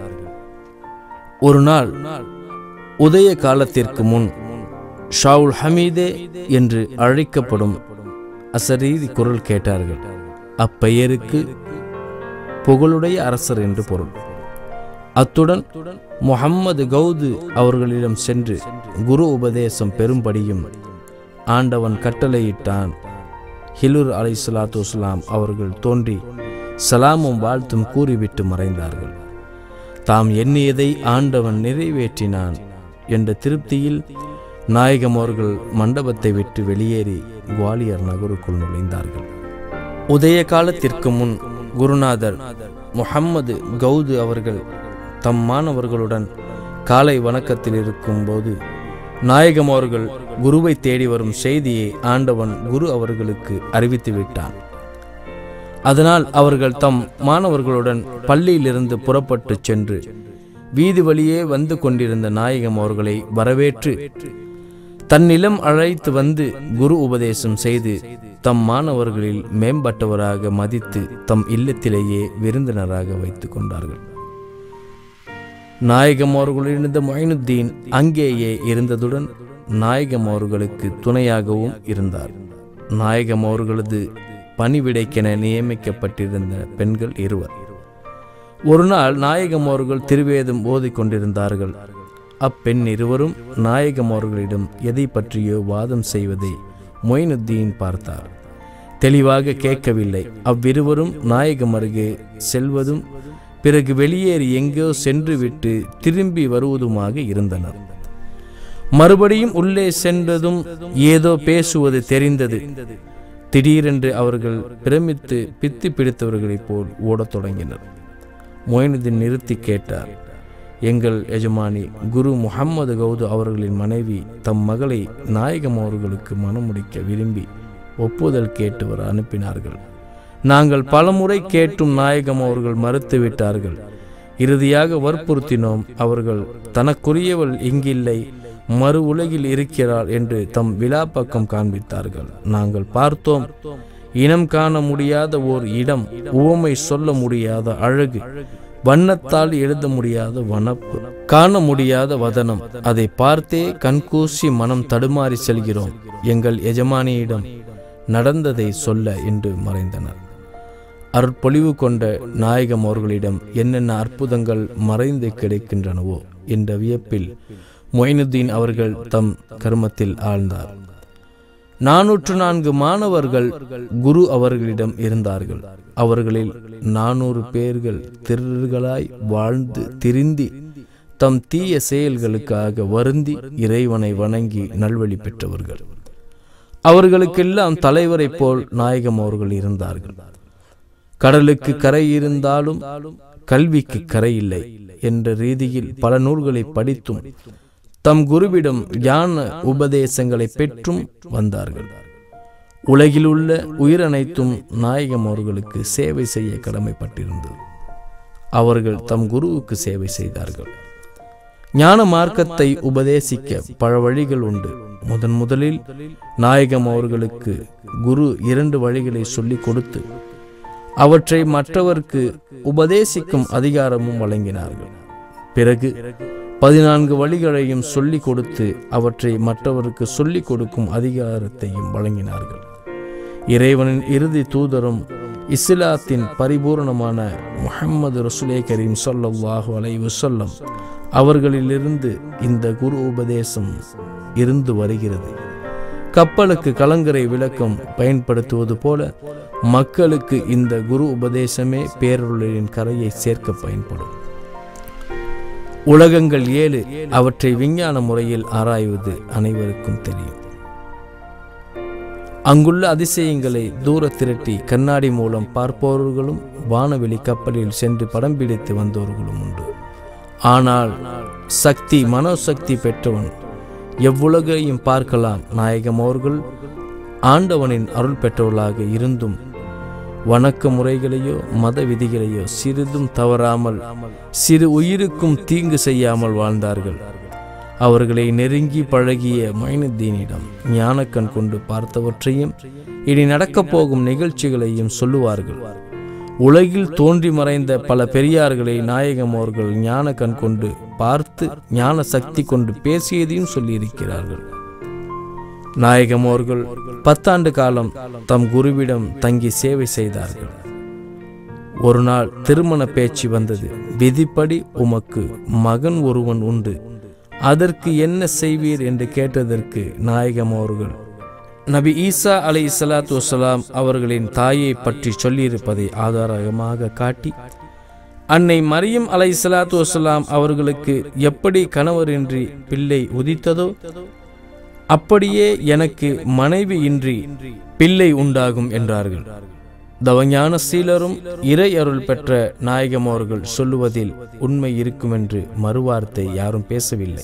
ஒரு நாள் உதய காலத்திற்கு முன் ஷாவுல் ஹமீதே என்று அழைக்கப்படும் அசரீதி குரல் கேட்டார்கள் அப்பெயருக்கு புகழுடைய அரசர் என்று பொருள் அத்துடன் முஹம்மது கவுது அவர்களிடம் சென்று குரு உபதேசம் பெரும்படியும் ஆண்டவன் கட்டளையிட்டான் ஹிலுர் அலை சலாத்து வஸ்லாம் அவர்கள் தோன்றி சலாமும் வாழ்த்தும் கூறிவிட்டு மறைந்தார்கள் தாம் எண்ணியதை ஆண்டவன் நிறைவேற்றினான் என்ற திருப்தியில் நாயகம் அவர்கள் மண்டபத்தை விட்டு வெளியேறி குவாலியர் நகருக்குள் நுழைந்தார்கள் உதய காலத்திற்கு முன் குருநாதர் முஹம்மது கவுது அவர்கள் தம் மாணவர்களுடன் காலை வணக்கத்தில் இருக்கும்போது நாயகம் அவர்கள் குருவை தேடி வரும் செய்தியை ஆண்டவன் குரு அவர்களுக்கு அறிவித்து விட்டான் அதனால் அவர்கள் தம் மாணவர்களுடன் பள்ளியிலிருந்து புறப்பட்டு சென்று வீதி வழியே வந்து கொண்டிருந்த நாயகம் அவர்களை வரவேற்று தன்னிலம் அழைத்து வந்து குரு உபதேசம் செய்து தம் மாணவர்களில் மேம்பட்டவராக மதித்து தம் இல்லத்திலேயே விருந்தினராக வைத்துக் கொண்டார்கள் நாயகம் அவர்களிருந்த மொயினுத்தீன் அங்கேயே இருந்ததுடன் நாயகம் அவர்களுக்கு துணையாகவும் இருந்தார் நாயகம் அவர்களது பணிவிடைக்கென நியமிக்கப்பட்டிருந்த பெண்கள் இருவர் ஒரு நாள் நாயகம் அவர்கள் திருவேதம் ஓதிக் கொண்டிருந்தார்கள் அப்பெண் இருவரும் நாயகம் அவர்களிடம் எதை பற்றியோ வாதம் செய்வதை மொயினுத்தீன் பார்த்தார் தெளிவாக கேட்கவில்லை அவ்விருவரும் நாயகம் அருகே செல்வதும் பிறகு வெளியேறி எங்கோ சென்று விட்டு திரும்பி வருவதுமாக இருந்தனர் மறுபடியும் உள்ளே சென்றதும் ஏதோ பேசுவது தெரிந்தது திடீரென்று அவர்கள் பிரமித்து பித்து பிடித்தவர்களைப் போல் ஓடத் தொடங்கினர் மொயினுதீன் நிறுத்தி கேட்டார் எங்கள் எஜமானி குரு முகம்மது கவுது அவர்களின் மனைவி தம் மகளை நாயகம் அவர்களுக்கு மணமுடிக்க விரும்பி ஒப்புதல் கேட்டு வர அனுப்பினார்கள் நாங்கள் பலமுறை கேட்டும் நாயகம் அவர்கள் மறுத்துவிட்டார்கள் இறுதியாக வற்புறுத்தினோம் அவர்கள் தனக்குரியவள் இங்கில்லை மறு உலகில் இருக்கிறாள் என்று தம் விழா பக்கம் காண்பித்தார்கள் நாங்கள் பார்த்தோம் இனம் காண முடியாத ஓர் இடம் உவமை சொல்ல முடியாத அழகு வண்ணத்தால் எழுத முடியாத வனப்பு காண முடியாத வதனம் அதை பார்த்தே கண்கூசி மனம் தடுமாறி செல்கிறோம் எங்கள் எஜமானியிடம் நடந்ததை சொல்ல என்று மறைந்தனர் அருட்பொழிவு கொண்ட நாயகம் அவர்களிடம் என்னென்ன அற்புதங்கள் மறைந்து கிடைக்கின்றனவோ என்ற வியப்பில் மொயினுத்தீன் அவர்கள் தம் கர்மத்தில் ஆழ்ந்தார் நாநூற்று நான்கு மாணவர்கள் குரு அவர்களிடம் இருந்தார்கள் அவர்களில் நானூறு பேர்கள் திருர்களாய் வாழ்ந்து திரிந்தி தம் தீய செயல்களுக்காக வருந்தி இறைவனை வணங்கி நல்வழி பெற்றவர்கள் அவர்களுக்கெல்லாம் தலைவரைப் போல் நாயகம் அவர்கள் இருந்தார்கள் கடலுக்கு கரை இருந்தாலும் கல்விக்கு கரை இல்லை என்ற ரீதியில் பல நூல்களை படித்தும் தம் குருவிடம் ஞான உபதேசங்களை பெற்றும் வந்தார்கள் உலகிலுள்ள உயிரனைத்தும் நாயகம் அவர்களுக்கு சேவை செய்ய கடமைப்பட்டிருந்தது அவர்கள் தம் குருவுக்கு சேவை செய்தார்கள் ஞான மார்க்கத்தை உபதேசிக்க பல வழிகள் உண்டு முதன் முதலில் நாயகம் அவர்களுக்கு குரு இரண்டு வழிகளை சொல்லிக் கொடுத்து அவற்றை மற்றவர்க்கு உபதேசிக்கும் அதிகாரமும் வழங்கினார்கள் பிறகு பதினான்கு வழிகளையும் சொல்லிக் கொடுத்து அவற்றை மற்றவருக்கு சொல்லிக் கொடுக்கும் அதிகாரத்தையும் வழங்கினார்கள் இறைவனின் இறுதி தூதரும் இஸ்லாத்தின் பரிபூரணமான முஹம்மது ரசுலே கரீம் ஸல்லல்லாஹு அலைஹி வஸல்லம் அவர்களிலிருந்து இந்த குரு உபதேசம் இருந்து வருகிறது கப்பலுக்கு கலங்கரை விளக்கம் பயன்படுத்துவது போல மக்களுக்கு இந்த குரு உபதேசமே பேரருளின் கரையை சேர்க்க பயன்படும் உலகங்கள் ஏழு அவற்றை விஞ்ஞான முறையில் ஆராய்வது அனைவருக்கும் தெரியும் அங்குள்ள அதிசயங்களை தூர திரட்டி கண்ணாடி மூலம் பார்ப்பவர்களும் வானவெளி கப்பலில் சென்று படம் பிடித்து வந்தவர்களும் உண்டு ஆனால் சக்தி மனோசக்தி பெற்றவன் எவ்வுலகையும் பார்க்கலாம் நாயகம் அவர்கள் ஆண்டவனின் அருள் பெற்றவர்களாக இருந்தும் வணக்க முறைகளையோ மத விதிகளையோ சிறிதும் தவறாமல் சிறு உயிருக்கும் தீங்கு செய்யாமல் வாழ்ந்தார்கள் அவர்களை நெருங்கி பழகிய மைனுத்தீனிடம் ஞானக்கண் கொண்டு பார்த்தவற்றையும் இனி நடக்கப் போகும் நிகழ்ச்சிகளையும் சொல்லுவார்கள் உலகில் தோன்றி மறைந்த பல பெரியார்களை நாயகம் அவர்கள் ஞான கண் கொண்டு பார்த்து ஞான சக்தி கொண்டு பேசியதையும் சொல்லியிருக்கிறார்கள் நாயகம் அவர்கள் பத்தாண்டு காலம் தம் குருவிடம் தங்கி சேவை செய்தார்கள் ஒரு நாள் திருமண பேச்சு வந்தது விதிப்படி உமக்கு மகன் ஒருவன் உண்டு அதற்கு என்ன செய்வீர் என்று கேட்டதற்கு நாயகம் அவர்கள் நபி ஈசா அலை சலாத்து வசலாம் அவர்களின் தாயை பற்றி சொல்லியிருப்பதை ஆதாரமாக காட்டி அன்னை மரியம் அலை சலாத்து வசலாம் அவர்களுக்கு எப்படி கணவரின்றி பிள்ளை உதித்ததோ அப்படியே எனக்கு மனைவி இன்றி பிள்ளை உண்டாகும் என்றார்கள் தவஞான சீலரும் இறை அருள் பெற்ற நாயகம் அவர்கள் சொல்லுவதில் உண்மை இருக்கும் என்று மறுவார்த்தை யாரும் பேசவில்லை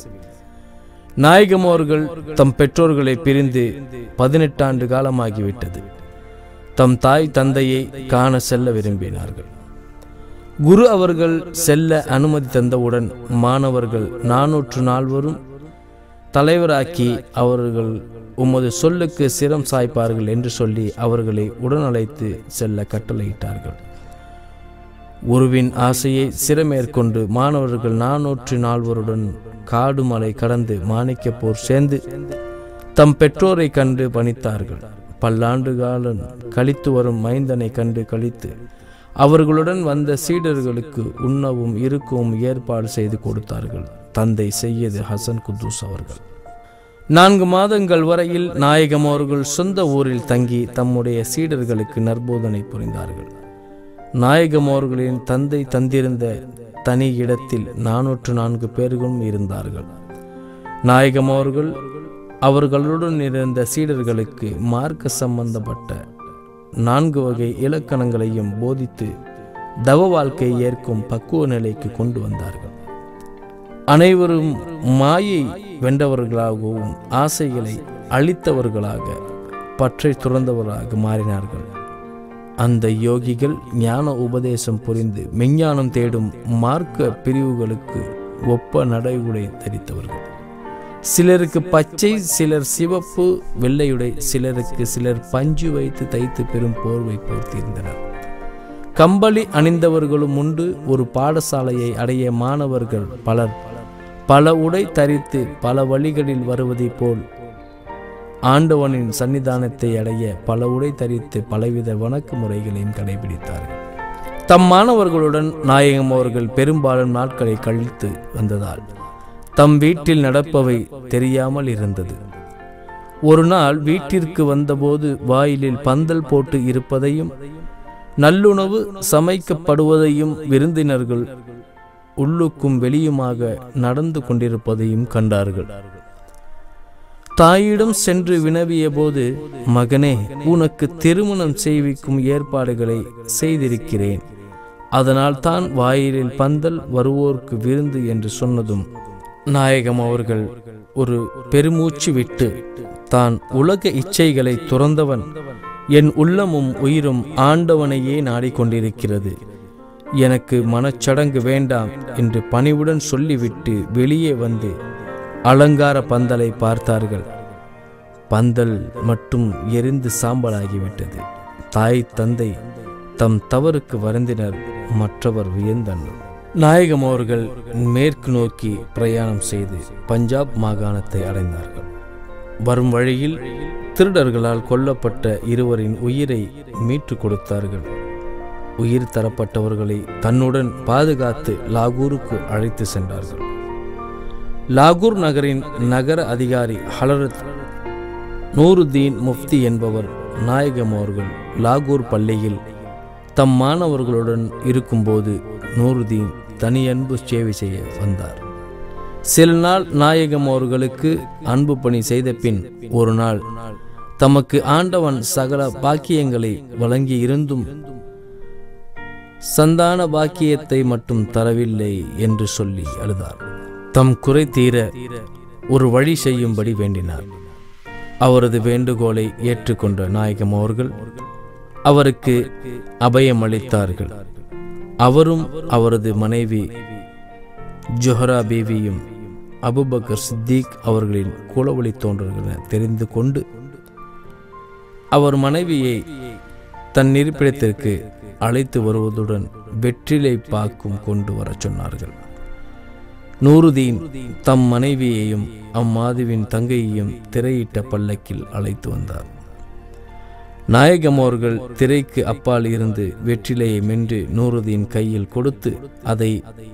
நாயகம் அவர்கள் தம் பெற்றோர்களை பிரிந்து பதினெட்டாண்டு காலமாகிவிட்டது தம் தாய் தந்தையை காண செல்ல விரும்பினார்கள் குரு அவர்கள் செல்ல அனுமதி தந்தவுடன் மாணவர்கள் நானூற்று நால்வரும் தலைவராக்கி அவர்கள் உமது சொல்லுக்கு சிரம் சாய்ப்பார்கள் என்று சொல்லி அவர்களை உடனழைத்து செல்ல கட்டளையிட்டார்கள் குருவின் ஆசையை சிரமேற்கொண்டு மாணவர்கள் நானூற்று நால்வருடன் காடு மலை கடந்து மாணிக்கப்போர் சேர்ந்து தம் பெற்றோரை கண்டு பணித்தார்கள் பல்லாண்டு காலம் கழித்து வரும் மைந்தனை கண்டு கழித்து அவர்களுடன் வந்த சீடர்களுக்கு உண்ணவும் இருக்கவும் ஏற்பாடு செய்து கொடுத்தார்கள் தந்தை செய்யது ஹசன் குத்தூஸ் அவர்கள் நான்கு மாதங்கள் வரையில் நாயகம் அவர்கள் சொந்த ஊரில் தங்கி தம்முடைய சீடர்களுக்கு நற்போதனை புரிந்தார்கள் நாயகம் அவர்களின் தந்தை தந்திருந்த தனி இடத்தில் நானூற்று நான்கு பேர்களும் இருந்தார்கள் நாயகம் அவர்கள் அவர்களுடன் இருந்த சீடர்களுக்கு மார்க்க சம்பந்தப்பட்ட நான்கு வகை இலக்கணங்களையும் போதித்து தவ வாழ்க்கை ஏற்கும் பக்குவ நிலைக்கு கொண்டு வந்தார்கள் அனைவரும் மாயை வென்றவர்களாகவும் ஆசைகளை அழித்தவர்களாக பற்றை துறந்தவர்களாக மாறினார்கள் அந்த யோகிகள் ஞான உபதேசம் புரிந்து மெஞ்ஞானம் தேடும் மார்க்க பிரிவுகளுக்கு ஒப்ப நடைவுடை தரித்தவர்கள் சிலருக்கு பச்சை சிலர் சிவப்பு வெள்ளையுடை சிலருக்கு சிலர் பஞ்சு வைத்து தைத்து பெரும் போர்வை போர்த்தியிருந்தனர் கம்பளி அணிந்தவர்களும் உண்டு ஒரு பாடசாலையை அடைய மாணவர்கள் பலர் பல உடை தரித்து பல வழிகளில் வருவதைப் போல் ஆண்டவனின் சன்னிதானத்தை அடைய பல உடை தரித்து பலவித வணக்க முறைகளையும் கடைபிடித்தார்கள் தம் மாணவர்களுடன் நாயகம் அவர்கள் பெரும்பாலும் நாட்களை கழித்து வந்ததால் தம் வீட்டில் நடப்பவை தெரியாமல் இருந்தது ஒரு நாள் வீட்டிற்கு வந்தபோது வாயிலில் பந்தல் போட்டு இருப்பதையும் நல்லுணவு சமைக்கப்படுவதையும் விருந்தினர்கள் உள்ளுக்கும் வெளியுமாக நடந்து கொண்டிருப்பதையும் கண்டார்கள் தாயிடம் சென்று வினவிய போது மகனே உனக்கு திருமணம் செய்விக்கும் ஏற்பாடுகளை செய்திருக்கிறேன் அதனால் தான் வாயிலில் பந்தல் வருவோர்க்கு விருந்து என்று சொன்னதும் நாயகம் அவர்கள் ஒரு பெருமூச்சு விட்டு தான் உலக இச்சைகளை துறந்தவன் என் உள்ளமும் உயிரும் ஆண்டவனையே நாடிக்கொண்டிருக்கிறது எனக்கு மனச்சடங்கு வேண்டாம் என்று பணிவுடன் சொல்லிவிட்டு வெளியே வந்து அலங்கார பந்தலை பார்த்தார்கள் பந்தல் மட்டும் எரிந்து சாம்பலாகிவிட்டது தாய் தந்தை தம் தவறுக்கு வருந்தினர் மற்றவர் வியந்தனர் நாயகம் அவர்கள் மேற்கு நோக்கி பிரயாணம் செய்து பஞ்சாப் மாகாணத்தை அடைந்தார்கள் வரும் வழியில் திருடர்களால் கொல்லப்பட்ட இருவரின் உயிரை மீட்டு கொடுத்தார்கள் உயிர் தரப்பட்டவர்களை தன்னுடன் பாதுகாத்து லாகூருக்கு அழைத்து சென்றார்கள் லாகூர் நகரின் நகர அதிகாரி ஹலரத் நூருதீன் முஃப்தி என்பவர் நாயகம் அவர்கள் லாகூர் பள்ளியில் தம் மாணவர்களுடன் இருக்கும்போது நூருதீன் தனியன்பு சேவை செய்ய வந்தார் சில நாள் நாயகம் அவர்களுக்கு அன்பு பணி செய்த பின் ஒரு நாள் தமக்கு ஆண்டவன் சகல பாக்கியங்களை வழங்கி இருந்தும் சந்தான பாக்கியத்தை மட்டும் தரவில்லை என்று சொல்லி அழுதார் தம் குறை தீர ஒரு வழி செய்யும்படி வேண்டினார் அவரது வேண்டுகோளை ஏற்றுக்கொண்ட நாயகம் அவர்கள் அவருக்கு அபயம் அளித்தார்கள் அவரும் அவரது மனைவி ஜொஹரா பீவியும் அபுபக்கர் சித்திக் அவர்களின் குலவழி தோன்றர்கள் என தெரிந்து கொண்டு அவர் மனைவியை தன் இருப்பிடத்திற்கு அழைத்து வருவதுடன் வெற்றிலை பாக்கும் கொண்டு வரச் சொன்னார்கள் நூருதீன் தம் மனைவியையும் அம்மாதுவின் தங்கையையும் திரையிட்ட பல்லக்கில் அழைத்து வந்தார் நாயகம் அவர்கள் திரைக்கு அப்பால் இருந்து வெற்றிலையை மென்று நூருதீன் கையில் கொடுத்து அதை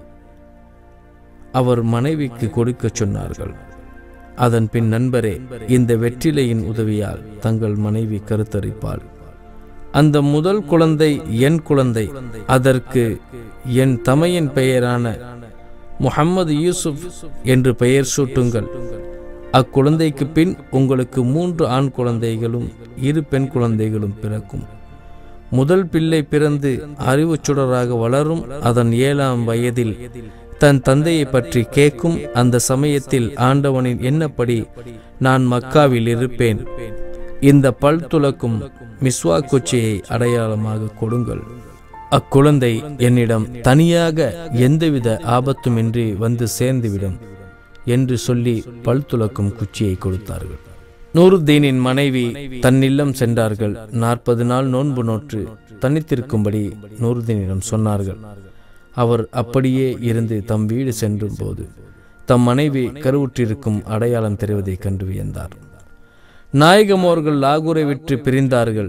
அவர் மனைவிக்கு கொடுக்கச் சொன்னார்கள் அதன் பின் நண்பரே இந்த வெற்றிலையின் உதவியால் தங்கள் மனைவி கருத்தரிப்பாள் அந்த முதல் குழந்தை என் குழந்தை அதற்கு என் தமையின் பெயரான முஹம்மது யூசுப் என்று பெயர் சூட்டுங்கள் அக்குழந்தைக்கு பின் உங்களுக்கு மூன்று ஆண் குழந்தைகளும் இரு பெண் குழந்தைகளும் பிறக்கும் முதல் பிள்ளை பிறந்து அறிவுச் சுடராக வளரும் அதன் ஏழாம் வயதில் தன் தந்தையை பற்றி கேட்கும் அந்த சமயத்தில் ஆண்டவனின் எண்ணப்படி நான் மக்காவில் இருப்பேன் இந்த பல் துலக்கும் மிஸ்வா குச்சியை அடையாளமாக கொடுங்கள் அக்குழந்தை என்னிடம் தனியாக எந்தவித ஆபத்துமின்றி வந்து சேர்ந்துவிடும் என்று சொல்லி பல் துலக்கும் குச்சியை கொடுத்தார்கள் நூருத்தீனின் மனைவி தன் இல்லம் சென்றார்கள் நாற்பது நாள் நோன்பு நோற்று தனித்திருக்கும்படி நூருதீனிடம் சொன்னார்கள் அவர் அப்படியே இருந்து தம் வீடு சென்ற போது தம் மனைவி கருவுற்றிருக்கும் அடையாளம் தெரிவதைக் கண்டு வியந்தார் நாயகம் அவர்கள் லாகூரை விட்டு பிரிந்தார்கள்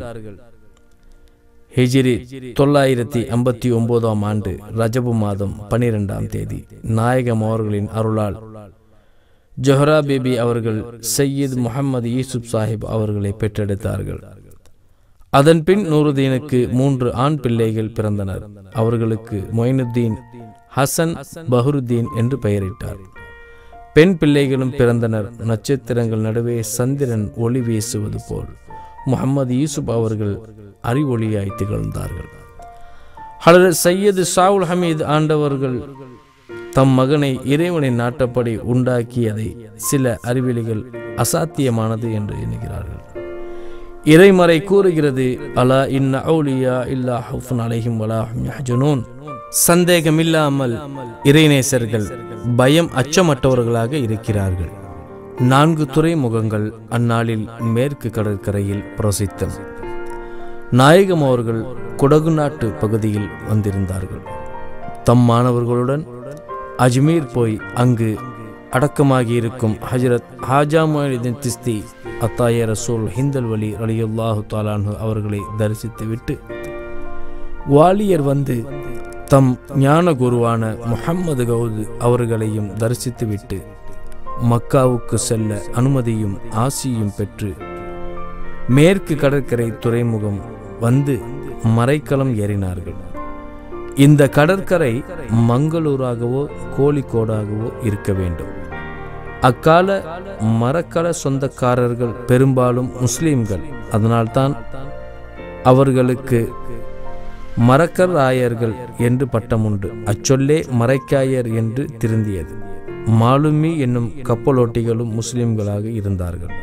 ஹிஜிரி தொள்ளாயிரத்தி ஐம்பத்தி ஒன்பதாம் ஆண்டு ரஜபு மாதம் பனிரெண்டாம் தேதி நாயகம் அவர்களின் அருளால் ஜொஹரா பேபி அவர்கள் சையீத் முகமது யூசுப் சாஹிப் அவர்களை பெற்றெடுத்தார்கள் அதன் பின் நூருதீனுக்கு மூன்று ஆண் பிள்ளைகள் பிறந்தனர் அவர்களுக்கு மொயினுத்தீன் ஹசன் பஹருத்தீன் என்று பெயரிட்டார் பெண் பிள்ளைகளும் பிறந்தனர் நட்சத்திரங்கள் நடுவே சந்திரன் ஒளி வீசுவது போல் முகமது யூசுப் அவர்கள் அறிவொளியாய் திகழ்ந்தார்கள் ஹலரத் சையது ஷாவுல் ஹமீத் ஆண்டவர்கள் தம் மகனை இறைவனின் நாட்டப்படி உண்டாக்கியதை சில அறிவிலிகள் அசாத்தியமானது என்று எண்ணுகிறார்கள் இறைமறை கூறுகிறது அலா இன்ன அவுலியா இல்லா ஹவுஃபுன் அலைஹிம் வலாஹும் யஹ்ஜனூன் சந்தேகமில்லாமல் இறைநேசர்கள் பயம் அச்சமற்றவர்களாக இருக்கிறார்கள் நான்கு துறைமுகங்கள் அந்நாளில் மேற்கு கடற்கரையில் பிரசித்தம் நாயகம் அவர்கள் குடகு நாட்டு பகுதியில் வந்திருந்தார்கள் தம் மாணவர்களுடன் அஜ்மீர் போய் அங்கு அடக்கமாகி இருக்கும் ஹஜரத் ஹாஜா மொயினுddin திஸ்தி அத்தாய ரசூல் ஹிந்தல் வலி அலியுல்லாஹு தாலான்ஹு அவர்களை தரிசித்துவிட்டு குவாலியர் வந்து தம் ஞான குருவான முஹம்மது கவுது அவர்களையும் தரிசித்துவிட்டு மக்காவுக்கு செல்ல அனுமதியும் ஆசியும் பெற்று மேற்கு கடற்கரை துறைமுகம் வந்து மறைக்களம் ஏறினார்கள் இந்த கடற்கரை மங்களூராகவோ கோழிக்கோடாகவோ இருக்க வேண்டும் அக்கால மரக்கல சொந்தக்காரர்கள் பெரும்பாலும் முஸ்லிம்கள் அதனால்தான் அவர்களுக்கு மரக்கர் ஆயர்கள் என்று பட்டமுண்டு அச்சொல்லே மறைக்காயர் என்று திருந்தியது மாலுமி என்னும் கப்பலோட்டிகளும் முஸ்லிம்களாக இருந்தார்கள்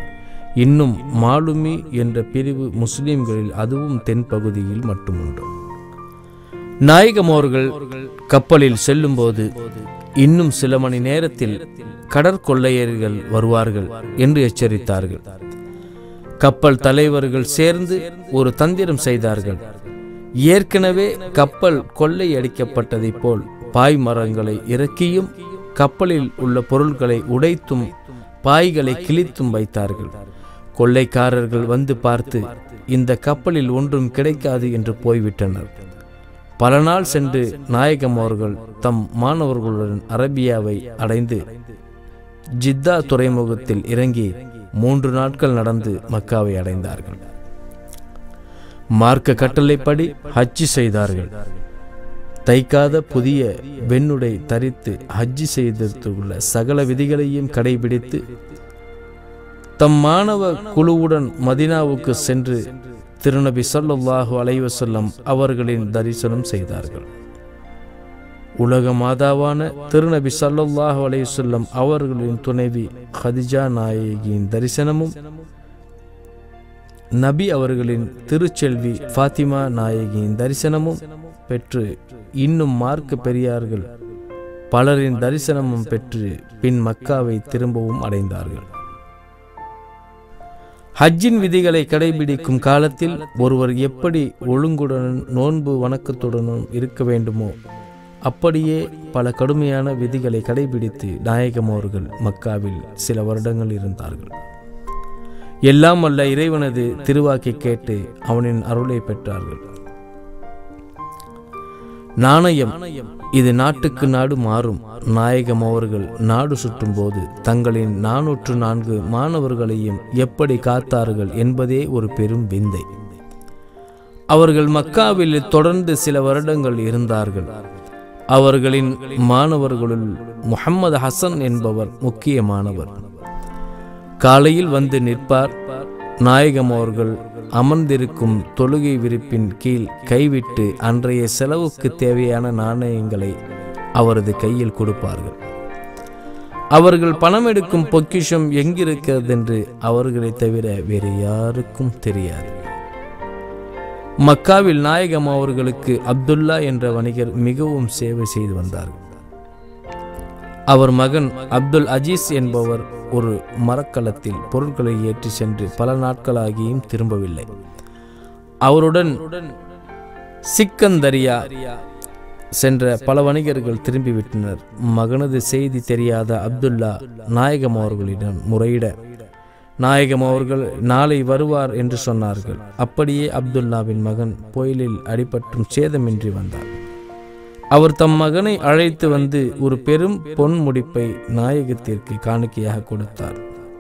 இன்னும் மாலுமி என்ற பிரிவு முஸ்லிம்களில் அதுவும் தென்பகுதியில் மட்டும் உண்டு நாயகம் அவர்கள் கப்பலில் செல்லும்போது இன்னும் சில மணி நேரத்தில் கடற்கொள்ளையர்கள் வருவார்கள் என்று எச்சரித்தார்கள் கப்பல் தலைவர்கள் சேர்ந்து ஒரு தந்திரம் செய்தார்கள் ஏற்கனவே கப்பல் கொள்ளையடிக்கப்பட்டதைப் போல் பாய் மரங்களை இறக்கியும் கப்பலில் உள்ள பொருட்களை உடைத்தும் பாய்களை கிழித்தும் வைத்தார்கள் கொள்ளைக்காரர்கள் வந்து பார்த்து இந்த கப்பலில் ஒன்றும் கிடைக்காது என்று போய்விட்டனர் பல நாள் சென்று நாயகம் அவர்கள் தம் மாணவர்களுடன் அரேபியாவை அடைந்து ஜித்தா துறைமுகத்தில் இறங்கி மூன்று நாட்கள் நடந்து மக்காவை அடைந்தார்கள் மார்க்க கட்டளைப்படி ஹஜ்ஜி செய்தார்கள் தைக்காத புதிய வெண்ணுடை தரித்து ஹஜ்ஜி செய்ததுள்ள சகல விதிகளையும் கடைபிடித்து தம் மாணவ குழுவுடன் மதினாவுக்கு சென்று திருநபி ஸல்லல்லாஹு அலைஹி வஸல்லம் அவர்களின் தரிசனம் செய்தார்கள் உலக மாதாவான திருநபி ஸல்லல்லாஹு அலைஹி வஸல்லம் அவர்களின் துணைவி ஹதிஜா நாயகியின் தரிசனமும் நபி அவர்களின் திருச்செல்வி ஃபாத்திமா நாயகியின் தரிசனமும் பெற்று இன்னும் மார்க்க பெரியார்கள் பலரின் தரிசனமும் பெற்று பின் மக்காவை திரும்பவும் அடைந்தார்கள் ஹஜ்ஜின் விதிகளை கடைபிடிக்கும் காலத்தில் ஒருவர் எப்படி ஒழுங்குடனும் நோன்பு வணக்கத்துடனும் இருக்க வேண்டுமோ அப்படியே பல கடுமையான விதிகளை கடைபிடித்து நாயகம் அவர்கள் மக்காவில் சில வருடங்கள் இருந்தார்கள் எல்லாம் அல்ல இறைவனது திருவாக்கை கேட்டு அவனின் அருளை பெற்றார்கள் நாணயம் இது நாட்டுக்கு நாடு மாறும் நாயகம் அவர்கள் நாடு சுற்றும் போது தங்களின் நானூற்று நான்கு மாணவர்களையும் எப்படி காத்தார்கள் என்பதே ஒரு பெரும் விந்தை அவர்கள் மக்காவில் தொடர்ந்து சில வருடங்கள் இருந்தார்கள் அவர்களின் மாணவர்களுள் முகம்மது ஹசன் என்பவர் முக்கியமானவர் காலையில் வந்து நிற்பார் நாயகம் அவர்கள் அமர்ந்திருக்கும் தொழுகை விரிப்பின் கீழ் கைவிட்டு அன்றைய செலவுக்கு தேவையான நாணயங்களை அவரது கையில் கொடுப்பார்கள் அவர்கள் பணம் எடுக்கும் பொக்கிஷம் எங்கிருக்கிறதென்று அவர்களை தவிர வேறு யாருக்கும் தெரியாது மக்காவில் நாயகம் அவர்களுக்கு அப்துல்லா என்ற வணிகர் மிகவும் சேவை செய்து வந்தார்கள் அவர் மகன் அப்துல் அஜீஸ் என்பவர் ஒரு மரக்கலத்தில் பொருட்களை ஏற்றி சென்று பல நாட்களாகியும் திரும்பவில்லை அவருடன் சிக்கந்தரியா சென்ற பல வணிகர்கள் திரும்பிவிட்டனர் மகனது செய்தி தெரியாத அப்துல்லா நாயகம் அவர்களிடம் முறையிட நாயகம் அவர்கள் நாளை வருவார் என்று சொன்னார்கள் அப்படியே அப்துல்லாவின் மகன் புயலில் அடிபட்டும் சேதமின்றி வந்தார் அவர் தம் மகனை அழைத்து வந்து ஒரு பெரும் பொன் முடிப்பை நாயகத்திற்கு காணிக்கையாக கொடுத்தார்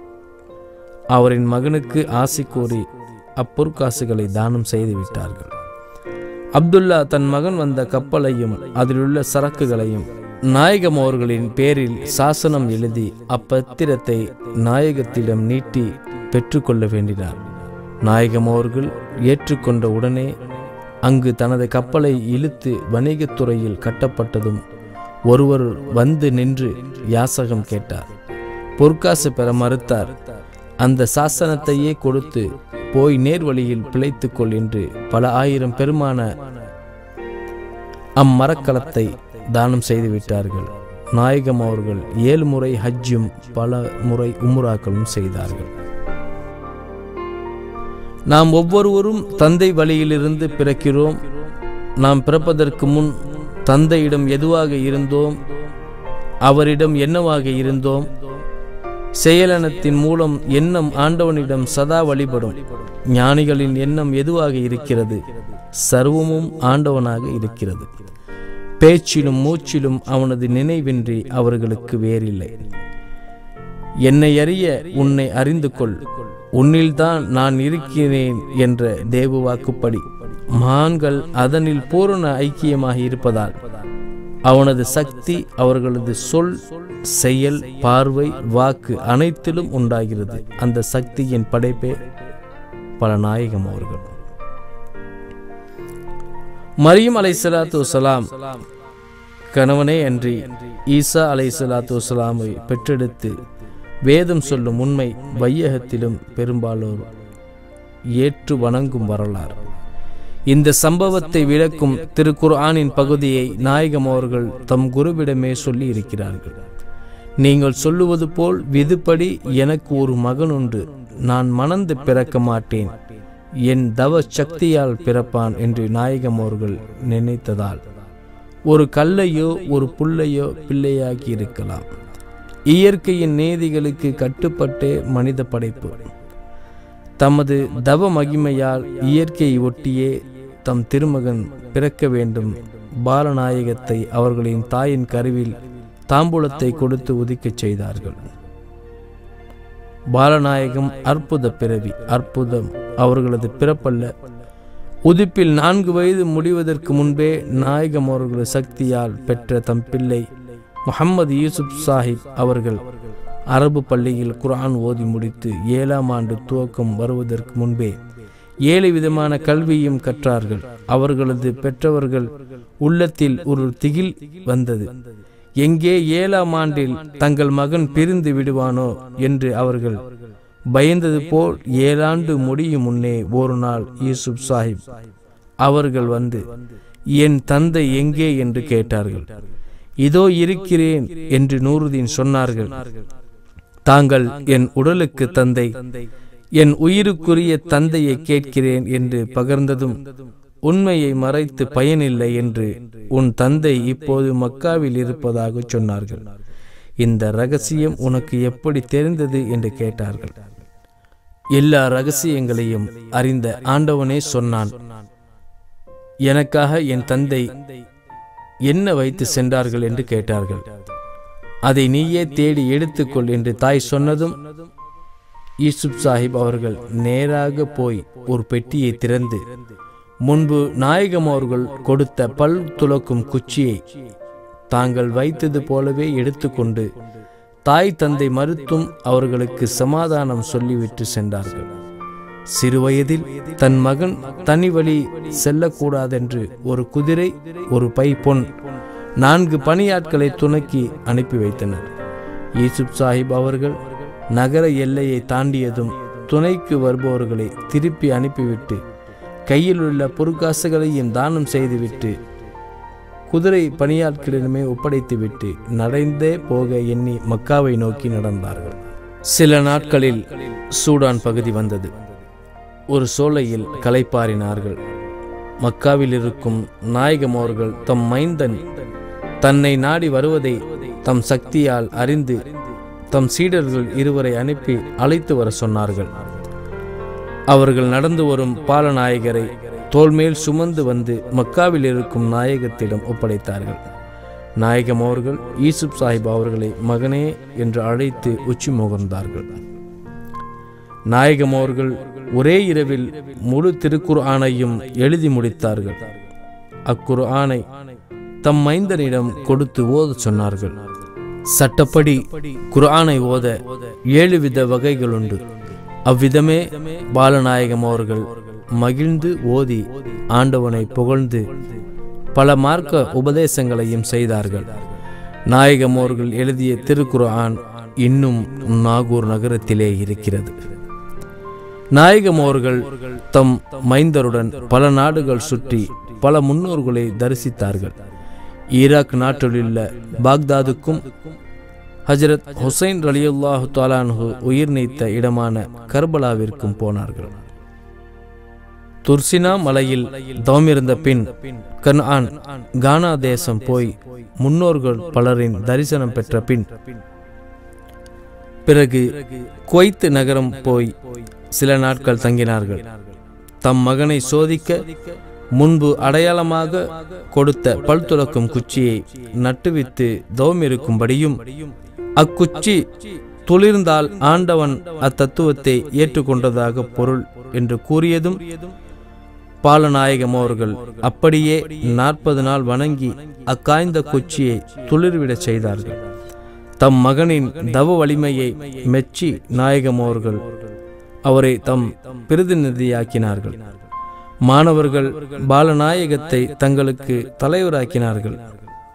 அவரின் மகனுக்கு ஆசை கூறி அப்பொற்காசுகளை தானம் செய்து விட்டார்கள் அப்துல்லா தன் மகன் வந்த கப்பலையும் அதிலுள்ள சரக்குகளையும் நாயகம் அவர்களின் பேரில் சாசனம் எழுதி அப்பத்திரத்தை நாயகத்திடம் நீட்டி பெற்றுக்கொள்ள வேண்டினார் நாயகம் அவர்கள் ஏற்றுக்கொண்ட உடனே அங்கு தனது கப்பலை இழுத்து வணிகத்துறையில் கட்டப்பட்டதும் ஒருவர் வந்து நின்று யாசகம் கேட்டார் பொற்காசு பெற மறுத்தார் அந்த சாசனத்தையே கொடுத்து போய் நேர்வழியில் பிழைத்துக்கொள் என்று பல ஆயிரம் பெருமான அம்மரக்கலத்தை தானம் செய்து விட்டார்கள் நாயகம் அவர்கள் ஏழு முறை ஹஜ்ஜும் பல முறை உம்ராக்களும் செய்தார்கள் நாம் ஒவ்வொருவரும் தந்தை வழியிலிருந்து பிறக்கிறோம் நாம் பிறப்பதற்கு முன் தந்தையிடம் எதுவாக இருந்தோம் அவரிடம் என்னவாக இருந்தோம் செயலனத்தின் மூலம் எண்ணம் ஆண்டவனிடம் சதா வழிபடும் ஞானிகளின் எண்ணம் எதுவாக இருக்கிறது சர்வமும் ஆண்டவனாக இருக்கிறது பேச்சிலும் மூச்சிலும் அவனது நினைவின்றி அவர்களுக்கு வேறில்லை என்னை அறிய உன்னை அறிந்து கொள் உன்னில்தான் நான் இருக்கிறேன் என்ற தேவ வாக்குப்படி மான்கள் அதனில் பூரண ஐக்கியமாக இருப்பதால் அவனது சக்தி அவர்களது சொல் செயல் பார்வை வாக்கு அனைத்திலும் உண்டாகிறது அந்த சக்தியின் படைப்பே பல நாயகம் அவர்கள் மரியம் அலை சலாத்து வசலாம் கணவனே அன்றி ஈசா அலை சலாத்து வசலாமை பெற்றெடுத்து வேதம் சொல்லும் உண்மை வையகத்திலும் பெரும்பாலோர் ஏற்று வணங்கும் வரலாறு இந்த சம்பவத்தை விளக்கும் திருக்குர்ஆனின் பகுதியை நாயகம் அவர்கள் தம் குருவிடமே சொல்லி இருக்கிறார்கள் நீங்கள் சொல்லுவது போல் விதுப்படி எனக்கு ஒரு மகன் உண்டு நான் மணந்து பிறக்க மாட்டேன் என் தவ சக்தியால் பிறப்பான் என்று நாயகம் அவர்கள் நினைத்ததால் ஒரு கல்லையோ ஒரு புல்லையோ பிள்ளையாக்கி இருக்கலாம் இயற்கையின் நீதிகளுக்கு கட்டுப்பட்டே மனித படைப்பு தமது தவ மகிமையால் இயற்கையை ஒட்டியே தம் திருமகன் பிறக்க வேண்டும் பாலநாயகத்தை அவர்களின் தாயின் கருவில் தாம்பூலத்தை கொடுத்து உதிக்கச் செய்தார்கள் பாலநாயகம் அற்புத பிறவி அற்புதம் அவர்களது பிறப்பல்ல உதிப்பில் நான்கு வயது முடிவதற்கு முன்பே நாயகம் அவர்களது சக்தியால் பெற்ற தம் பிள்ளை முகமது யூசுப் சாஹிப் அவர்கள் அரபு பள்ளியில் குர்ஆன் ஓதி முடித்து ஏழாம் ஆண்டு துவக்கம் வருவதற்கு முன்பே ஏழு விதமான கல்வியும் கற்றார்கள் அவர்களது பெற்றவர்கள் உள்ளத்தில் ஒரு திகில் வந்தது எங்கே ஏழாம் ஆண்டில் தங்கள் மகன் பிரிந்து விடுவானோ என்று அவர்கள் பயந்தது போல் ஏழாண்டு முடியும் முன்னே ஒரு நாள் யூசுப் சாஹிப் அவர்கள் வந்து என் தந்தை எங்கே என்று கேட்டார்கள் இதோ இருக்கிறேன் என்று நூறுதீன் சொன்னார்கள் தாங்கள் என் உடலுக்கு தந்தை என் உயிருக்குரிய தந்தையை கேட்கிறேன் என்று பகர்ந்ததும் உண்மையை மறைத்து பயனில்லை என்று உன் தந்தை இப்போது மக்காவில் இருப்பதாக சொன்னார்கள் இந்த ரகசியம் உனக்கு எப்படி தெரிந்தது என்று கேட்டார்கள் எல்லா ரகசியங்களையும் அறிந்த ஆண்டவனே சொன்னான் எனக்காக என் தந்தை என்ன வைத்து சென்றார்கள் என்று கேட்டார்கள் அதை நீயே தேடி எடுத்துக்கொள் என்று தாய் சொன்னதும் யூசுப் சாஹிப் அவர்கள் நேராக போய் ஒரு பெட்டியை திறந்து முன்பு நாயகம் அவர்கள் கொடுத்த பல் துலக்கும் குச்சியை தாங்கள் வைத்தது போலவே எடுத்துக்கொண்டு தாய் தந்தை மறுத்தும் அவர்களுக்கு சமாதானம் சொல்லிவிட்டு சென்றார்கள் சிறுவயதில் தன் மகன் தனி வழி செல்லக்கூடாதென்று ஒரு குதிரை ஒரு பை பொன் நான்கு பணியாட்களை துணக்கி அனுப்பி வைத்தனர் யூசுப் சாஹிப் அவர்கள் நகர எல்லையை தாண்டியதும் துணைக்கு வருபவர்களை திருப்பி அனுப்பிவிட்டு கையில் உள்ள பொற்காசுகளையும் தானம் செய்துவிட்டு குதிரை பணியாட்களிடமே ஒப்படைத்துவிட்டு நடைந்தே போக எண்ணி மக்காவை நோக்கி நடந்தார்கள் சில நாட்களில் சூடான் பகுதி வந்தது ஒரு சோலையில் களைப்பாறினார்கள் மக்காவில் இருக்கும் நாயகம் அவர்கள் தம் மைந்தன் தன்னை நாடி வருவதை தம் சக்தியால் அறிந்து தம் சீடர்கள் இருவரை அனுப்பி அழைத்து வர சொன்னார்கள் அவர்கள் நடந்து வரும் பாலநாயகரை தோள்மேல் சுமந்து வந்து மக்காவில் இருக்கும் நாயகத்திடம் ஒப்படைத்தார்கள் நாயகம் அவர்கள் யூசுப் சாஹிப் அவர்களை மகனே என்று அழைத்து உச்சி முகர்ந்தார்கள் நாயகம் அவர்கள் ஒரே இரவில் முழு திருக்குர் ஆணையும் எழுதி முடித்தார்கள் அக்குரு ஆணை தம் மைந்தனிடம் கொடுத்து ஓத சொன்னார்கள் சட்டப்படி குர்ஆனை ஓத ஏழு வித வகைகள் உண்டு அவ்விதமே பாலநாயகம் அவர்கள் மகிழ்ந்து ஓதி ஆண்டவனை புகழ்ந்து பல மார்க்க உபதேசங்களையும் செய்தார்கள் நாயகம் அவர்கள் எழுதிய திருக்குர்ஆன் இன்னும் நாகூர் நகரத்திலே இருக்கிறது நாயகம் அவர்கள் தம் மைந்தருடன் பல நாடுகள் சுற்றி பல முன்னோர்களை தரிசித்தார்கள் ஈராக் நாட்டிலுள்ள பாக்தாதுக்கும் ஹஜரத் ஹுசைன் ரலியுல்லாஹு தாலான்ஹு உயிர் நீத்த இடமான கர்பலாவிற்கும் போனார்கள் துர்சினா மலையில் தவமிருந்த பின் கன்ஆன் கானா தேசம் போய் முன்னோர்கள் பலரின் தரிசனம் பெற்ற பின் பிறகு குவைத்து நகரம் போய் சில நாட்கள் தங்கினார்கள் தம் மகனை சோதிக்க முன்பு அடையாளமாக கொடுத்த பல் துலக்கும் குச்சியை நட்டுவித்து தவமிருக்கும்படியும் அக்குச்சி துளிர்ந்தால் ஆண்டவன் அத்தத்துவத்தை ஏற்றுக்கொண்டதாக பொருள் என்று கூறியதும் பாலநாயகம் அவர்கள் அப்படியே நாற்பது நாள் வணங்கி அக்காய்ந்த குச்சியை துளிர்விடச் செய்தார்கள் தம் மகனின் தவ வலிமையை மெச்சி நாயகம் அவர்கள் அவரை தம் பிரதிநிதியாக்கினார்கள் மாணவர்கள் பாலநாயகத்தை தங்களுக்கு தலைவராக்கினார்கள்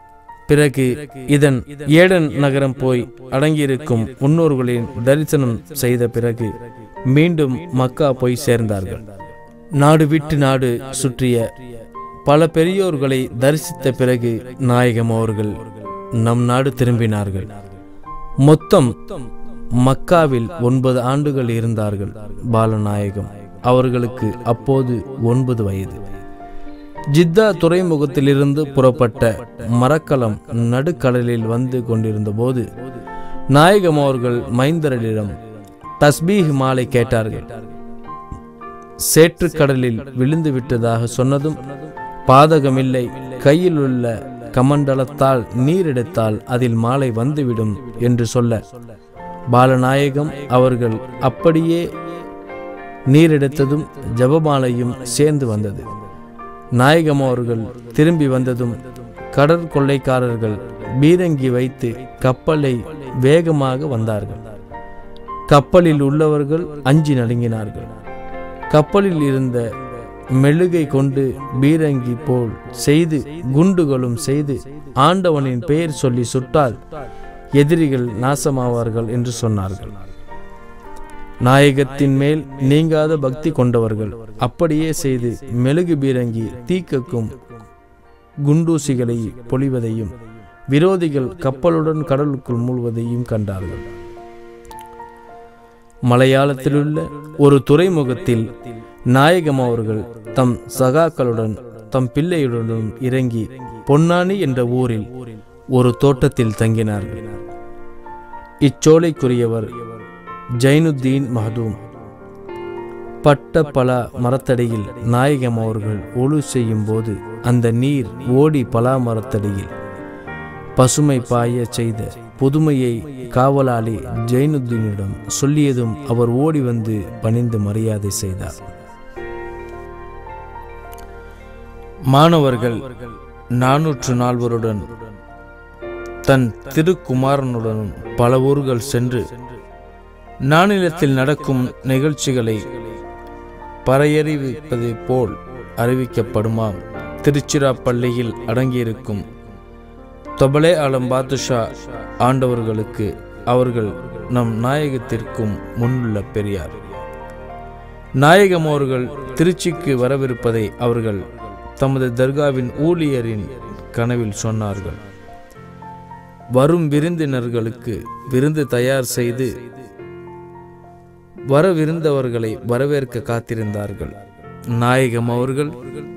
பிறகு இதன் ஏடன் நகரம் போய் அடங்கியிருக்கும் முன்னோர்களின் தரிசனம் செய்த பிறகு மீண்டும் மக்கா போய் சேர்ந்தார்கள் நாடு விட்டு நாடு சுற்றிய பல பெரியோர்களை தரிசித்த பிறகு நாயகம் அவர்கள் நம் நாடு திரும்பினார்கள் மொத்தம் மக்காவில் ஒன்பது ஆண்டுகள் இருந்தார்கள் பாலநாயகம் அவர்களுக்கு அப்போது ஒன்பது வயது ஜித்தா துறைமுகத்திலிருந்து புறப்பட்ட மரக்கலம் நடுக்கடலில் வந்து கொண்டிருந்த போது நாயகம் அவர்கள் மைந்தரிடம் தஸ்பீஹ் மாலை கேட்டார்கள் சேற்றுக்கடலில் விழுந்து விட்டதாக சொன்னதும் பாதகமில்லை கையில் உள்ள கமண்டலத்தால் நீர் எடுத்தால் அதில் மாலை வந்துவிடும் என்று சொல்ல பாலநாயகம் அவர்கள் அப்படியே நீர் எடுத்ததும் ஜபமாலையும் சேர்ந்து வந்தது நாயகம் அவர்கள் திரும்பி வந்ததும் கடற்கொள்ளைக்காரர்கள் பீரங்கி வைத்து கப்பலை வேகமாக வந்தார்கள் கப்பலில் உள்ளவர்கள் அஞ்சி நடுங்கினார்கள் கப்பலில் இருந்த மெழுகை கொண்டு பீரங்கி போல் செய்து குண்டுகளும் செய்து ஆண்டவனின் பெயர் சொல்லி சுட்டால் எதிரிகள் நாசமாவார்கள் என்று சொன்னார்கள் நாயகத்தின் மேல் நீங்காத பக்தி கொண்டவர்கள் அப்படியே செய்து மெழுகு பீரங்கி தீக்கக்கும் குண்டூசிகளை பொழிவதையும் விரோதிகள் கப்பலுடன் கடலுக்குள் மூழ்வதையும் கண்டார்கள் மலையாளத்திலுள்ள ஒரு துறைமுகத்தில் நாயகம் அவர்கள் தம் சகாக்களுடன் தம் பிள்ளையுடனும் இறங்கி பொன்னானி என்ற ஊரில் ஒரு தோட்டத்தில் தங்கினார்கள் இச்சோலைக்குரியவர் ஜைனுத்தீன் மஹதூம் பட்ட பல மரத்தடியில் நாயகம் அவர்கள் ஒழு செய்யும் போது அந்த நீர் ஓடி பலா மரத்தடியில் பசுமை பாய செய்த புதுமையை காவலாளி ஜெயினுத்தீனிடம் சொல்லியதும் அவர் ஓடி வந்து பணிந்து மரியாதை செய்தார் மாணவர்கள் நானூற்று நால்வருடன் தன் திருக்குமாரனுடனும் பல ஊர்கள் சென்று நானிலத்தில் நடக்கும் நிகழ்ச்சிகளை பறையறிவிப்பது போல் அறிவிக்கப்படுமாம் திருச்சிராப்பள்ளியில் அடங்கியிருக்கும் தொபலே ஆலம் பாதுஷா ஆண்டவர்களுக்கு அவர்கள் நம் நாயகத்திற்கும் முன்னுள்ள பெரியார் நாயகம் அவர்கள் திருச்சிக்கு வரவிருப்பதை அவர்கள் தமது தர்காவின் ஊழியரின் கனவில் சொன்னார்கள் வரும் விருந்தினர்களுக்கு விருந்து தயார் செய்து வரவிருந்தவர்களை வரவேற்க காத்திருந்தார்கள் நாயகம் அவர்கள்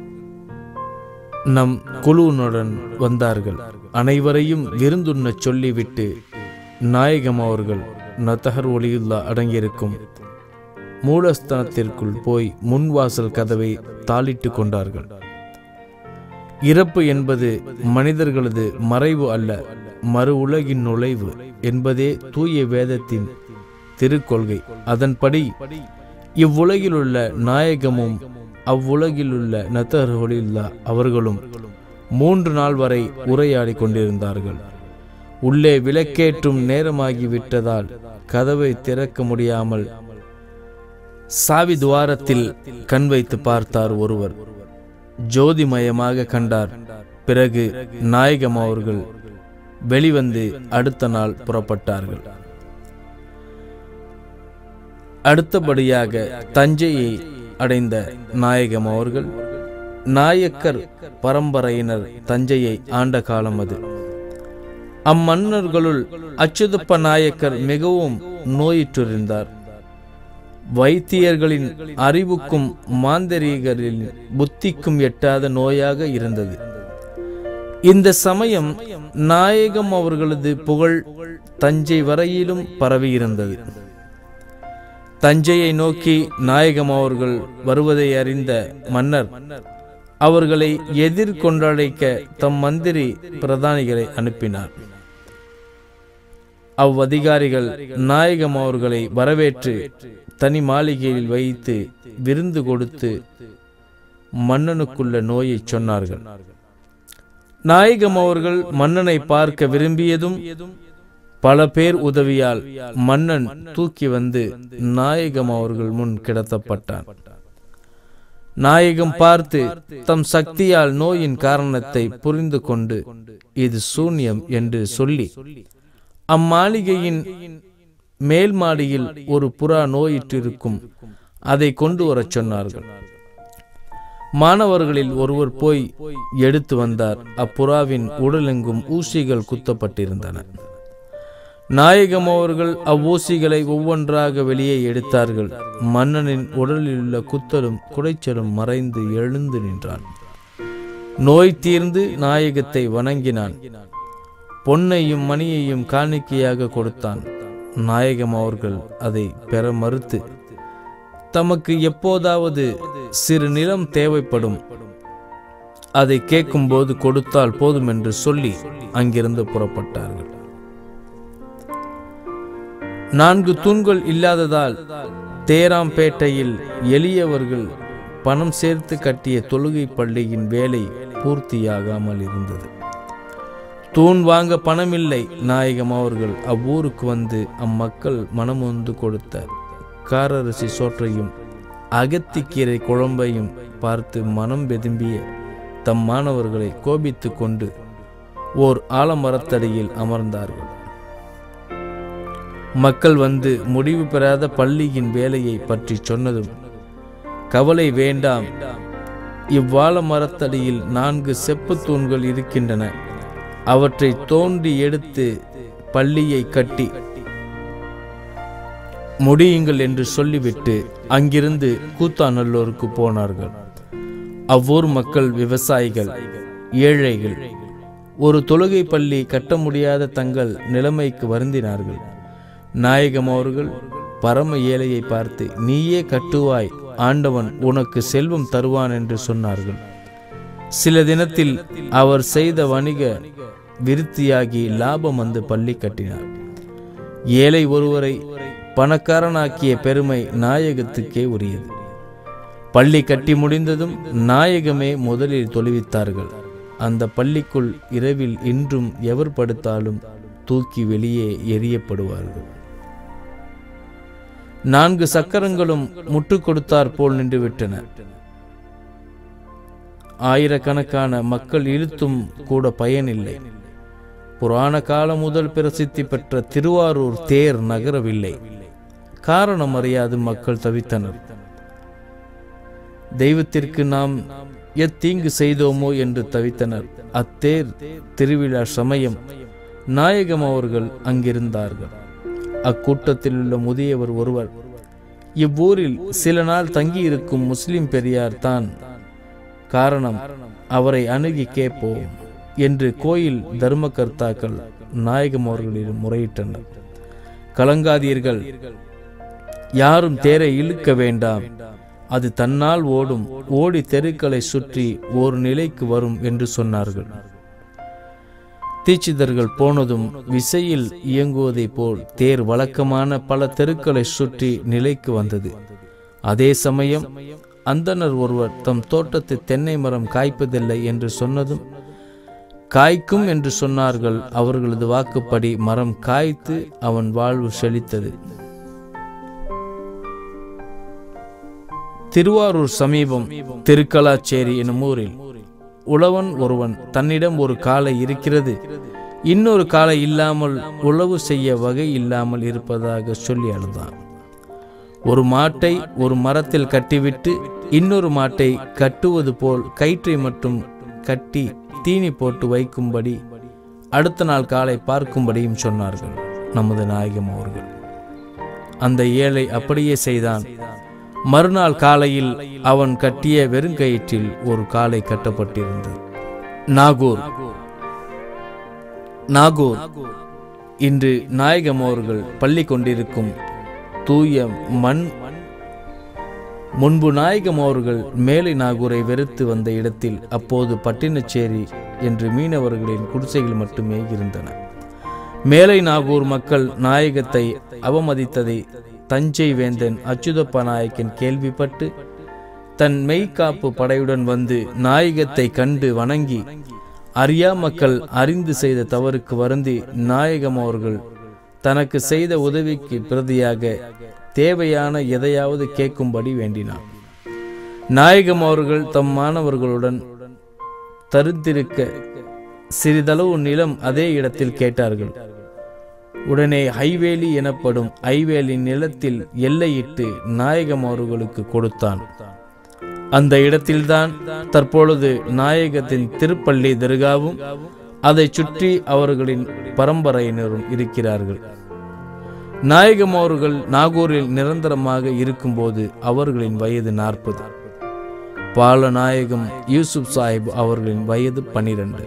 நம் குழுவுடன் வந்தார்கள் அனைவரையும் விருந்துண்ணச் சொல்லிவிட்டு நாயகம் அவர்கள் நத்தகர் ஒளியுல்லா அடங்கியிருக்கும் மூலஸ்தானத்திற்குள் போய் முன்வாசல் கதவை தாளிட்டு கொண்டார்கள் இறப்பு என்பது மனிதர்களது மறைவு அல்ல மறு உலகின் நுழைவு என்பதே தூய வேதத்தின் திருக்கொள்கை அதன்படி இவ்வுலகிலுள்ள நாயகமும் அவ்வுலகிலுள்ள நத்தர்களில்லா அவர்களும் மூன்று நாள் வரை உரையாடி கொண்டிருந்தார்கள் உள்ளே விளக்கேற்றும் நேரமாகிவிட்டதால் கதவை திறக்க முடியாமல் சாவி துவாரத்தில் கண் வைத்து பார்த்தார் ஒருவர் ஜோதிமயமாக கண்டார் பிறகு நாயகம் அவர்கள் வெளிவந்து அடுத்த நாள் புறப்பட்டார்கள் அடுத்தபடியாக தஞ்சையை அடைந்த நாயகம் அவர்கள் நாயக்கர் பரம்பரையினர் தஞ்சையை ஆண்ட காலம் அது அம்மன்னர்களுள் அச்சுதப்ப நாயக்கர் மிகவும் நோயுற்றிருந்தார் வைத்தியர்களின் அறிவுக்கும் மாந்தரீகரின் புத்திக்கும் எட்டாத நோயாக இருந்தது இந்த சமயம் நாயகம் அவர்களது புகழ் தஞ்சை வரையிலும் பரவியிருந்தது தஞ்சையை நோக்கி நாயகம் அவர்கள் வருவதை அறிந்த மன்னர் அவர்களை எதிர்கொண்டழைக்க தம் மந்திரி பிரதானிகளை அனுப்பினார் அவ்வதிகாரிகள் நாயகம் அவர்களை வரவேற்று தனி மாளிகையில் வைத்து விருந்து கொடுத்து மன்னனுக்குள்ள நோயை சொன்னார்கள் நாயகம் அவர்கள் மன்னனை பார்க்க விரும்பியதும் பல பேர் உதவியால் மன்னன் தூக்கி வந்து நாயகம் அவர்கள் முன் கிடத்தப்பட்டான் நாயகம் பார்த்து தம் சக்தியால் நோயின் காரணத்தை புரிந்து கொண்டு இது சூன்யம் என்று சொல்லி அம்மாளிகையின் மேல் மாடியில் ஒரு புறா நோயிற்றிருக்கும் அதை கொண்டு வரச் சொன்னார்கள் மாணவர்களில் ஒருவர் போய் எடுத்து வந்தார் அப்புறாவின் உடலெங்கும் ஊசிகள் குத்தப்பட்டிருந்தன நாயகம் அவர்கள் அவ்வூசிகளை ஒவ்வொன்றாக வெளியே எடுத்தார்கள் மன்னனின் உடலில் உள்ள குத்தலும் குடைச்சலும் மறைந்து எழுந்து நின்றான் நோய் தீர்ந்து நாயகத்தை வணங்கினான் பொன்னையும் மணியையும் காணிக்கையாக கொடுத்தான் நாயகம் அவர்கள் அதை பெற மறுத்து தமக்கு எப்போதாவது சிறு நிலம் தேவைப்படும் அதை கேட்கும்போது கொடுத்தால் போதும் என்று சொல்லி அங்கிருந்து புறப்பட்டார்கள் நான்கு தூண்கள் இல்லாததால் தேராம்பேட்டையில் எளியவர்கள் பணம் சேர்த்து கட்டிய தொழுகை பள்ளியின் வேலை பூர்த்தியாகாமல் இருந்தது தூண் வாங்க பணமில்லை நாயகம் அவர்கள் அவ்வூருக்கு வந்து அம்மக்கள் மனமுந்து கொடுத்த காரரிசி சோற்றையும் அகத்திக்கீரை குழம்பையும் பார்த்து மனம் வெதும்பிய தம் மாணவர்களை கோபித்து கொண்டு ஓர் ஆலமரத்தடியில் அமர்ந்தார்கள் மக்கள் வந்து முடிவு பெறாத பள்ளியின் வேலையை பற்றி சொன்னதும் கவலை வேண்டாம் இவ்வாழ மரத்தடியில் நான்கு செப்பு தூண்கள் இருக்கின்றன அவற்றை தோண்டி எடுத்து பள்ளியை கட்டி முடியுங்கள் என்று சொல்லிவிட்டு அங்கிருந்து கூத்தாநல்லூருக்கு போனார்கள் அவ்வூர் மக்கள் விவசாயிகள் ஏழைகள் ஒரு தொழுகை பள்ளி கட்ட முடியாத தங்கள் நிலைமைக்கு வருந்தினார்கள் நாயகம் அவர்கள் பரம ஏழையை பார்த்து நீயே கட்டுவாய் ஆண்டவன் உனக்கு செல்வம் தருவான் என்று சொன்னார்கள் சில தினத்தில் அவர் செய்த வணிக விருத்தியாகி லாபம் வந்து பள்ளி கட்டினார் ஏழை ஒருவரை பணக்காரனாக்கிய பெருமை நாயகத்துக்கே உரியது பள்ளி கட்டி முடிந்ததும் நாயகமே முதலில் தொழுவித்தார்கள் அந்த பள்ளிக்குள் இரவில் இன்றும் எவர் படுத்தாலும் தூக்கி வெளியே எரியப்படுவார்கள் நான்கு சக்கரங்களும் முட்டு கொடுத்தார் போல் நின்று விட்டன ஆயிரக்கணக்கான மக்கள் இழுத்தும் கூட பயனில்லை புராண காலம் முதல் பிரசித்தி பெற்ற திருவாரூர் தேர் நகரவில்லை காரணம் அறியாது மக்கள் தவித்தனர் தெய்வத்திற்கு நாம் எத்தீங்கு செய்தோமோ என்று தவித்தனர் அத்தேர் திருவிழா சமயம் நாயகம் அவர்கள் அங்கிருந்தார்கள் அக்கூட்டத்தில் உள்ள முதியவர் ஒருவர் இவ்வூரில் சில நாள் தங்கியிருக்கும் முஸ்லிம் பெரியார் தான் காரணம் அவரை அணுகி கேட்போம் என்று கோயில் தர்மகர்த்தாக்கள் நாயகம் அவர்களிடம் முறையிட்டனர் கலங்காதீர்கள் யாரும் தேரை இழுக்க வேண்டாம் அது தன்னால் ஓடும் ஓடி தெருக்களை சுற்றி ஒரு நிலைக்கு வரும் என்று சொன்னார்கள் தீட்சிதர்கள் போனதும் விசையில் இயங்குவதைப் போல் தேர் வழக்கமான பல தெருக்களை சுற்றி நிலைக்கு வந்தது அதே சமயம் அந்தனர் ஒருவர் தம் தோட்டத்து தென்னை மரம் காய்ப்பதில்லை என்று சொன்னதும் காய்க்கும் என்று சொன்னார்கள் அவர்களது வாக்குப்படி மரம் காய்த்து அவன் வாழ்வு செழித்தது திருவாரூர் சமீபம் திருக்கலாச்சேரி எனும் ஊரில் உழவன் ஒருவன் தன்னிடம் ஒரு காளை இருக்கிறது இன்னொரு காளை இல்லாமல் உழவு செய்ய வகை இல்லாமல் இருப்பதாக சொல்லி அழுதான் ஒரு மாட்டை ஒரு மரத்தில் கட்டிவிட்டு இன்னொரு மாட்டை கட்டுவது போல் கயிற்றை மட்டும் கட்டி தீனி போட்டு வைக்கும்படி அடுத்த நாள் காலை பார்க்கும்படியும் சொன்னார்கள் நமது நாயகம் அவர்கள் அந்த ஏழை அப்படியே செய்தான் மறுநாள் காலையில் அவன் கட்டிய வெறுங்கயிற்றில் ஒரு காலை கட்டப்பட்டிருந்தது நாகூர் நாகூர் இன்று நாயகம் அவர்கள் பள்ளி கொண்டிருக்கும் தூய மண் முன்பு நாயகம் அவர்கள் மேலை நாகூரை வெறுத்து வந்த இடத்தில் அப்போது பட்டினச்சேரி என்று மீனவர்களின் குடிசைகள் மட்டுமே இருந்தன மேலை நாகூர் மக்கள் நாயகத்தை அவமதித்ததை தஞ்சை வேந்தன் அச்சுதப்ப நாயக்கன் கேள்விப்பட்டு தன் மெய்காப்பு படையுடன் வந்து நாயகத்தை கண்டு வணங்கி அறியா மக்கள் அறிந்து செய்த தவறுக்கு வருந்தி நாயகம் அவர்கள் தனக்கு செய்த உதவிக்கு பிரதியாக தேவையான எதையாவது கேட்கும்படி வேண்டினான் நாயகம் அவர்கள் தம் மாணவர்களுடன் தருத்திருக்க சிறிதளவு நிலம் அதே இடத்தில் கேட்டார்கள் உடனே ஹைவேலி எனப்படும் ஐவேலி நிலத்தில் எல்லையிட்டு நாயகம் அவர்களுக்கு கொடுத்தான் அந்த இடத்தில்தான் தற்பொழுது நாயகத்தின் திருப்பள்ளி தர்காவும் அதை சுற்றி அவர்களின் பரம்பரையினரும் இருக்கிறார்கள் நாயகம் அவர்கள் நாகூரில் நிரந்தரமாக இருக்கும்போது அவர்களின் வயது நாற்பது பாலநாயகம் யூசுப் சாஹிப் அவர்களின் வயது பனிரெண்டு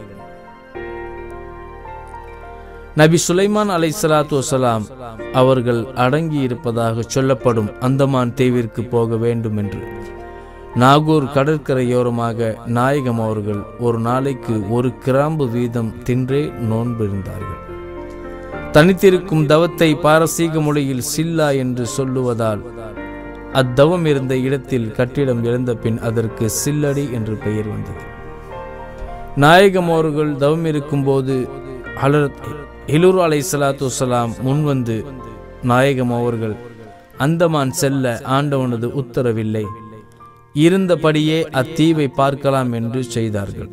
நபி சுலைமான் அலை சலாத்து வசலாம் அவர்கள் அடங்கி இருப்பதாக சொல்லப்படும் அந்தமான் தீவிற்கு போக வேண்டும் என்று நாகூர் கடற்கரையோரமாக நாயகம் அவர்கள் ஒரு நாளைக்கு ஒரு கிராம்பு வீதம் தின்றே நோன்பிருந்தார்கள் தனித்திருக்கும் தவத்தை பாரசீக மொழியில் சில்லா என்று சொல்லுவதால் அத்தவம் இருந்த இடத்தில் கட்டிடம் இழந்த பின் அதற்கு சில்லடி என்று பெயர் வந்தது நாயகம் அவர்கள் தவம் இருக்கும்போது ஹலரத் ஹிலூர் அலை சலாத்து வலாம் முன்வந்து நாயகம் அவர்கள் அந்தமான் செல்ல ஆண்டவனது உத்தரவில்லை இருந்தபடியே அத்தீவை பார்க்கலாம் என்று செய்தார்கள்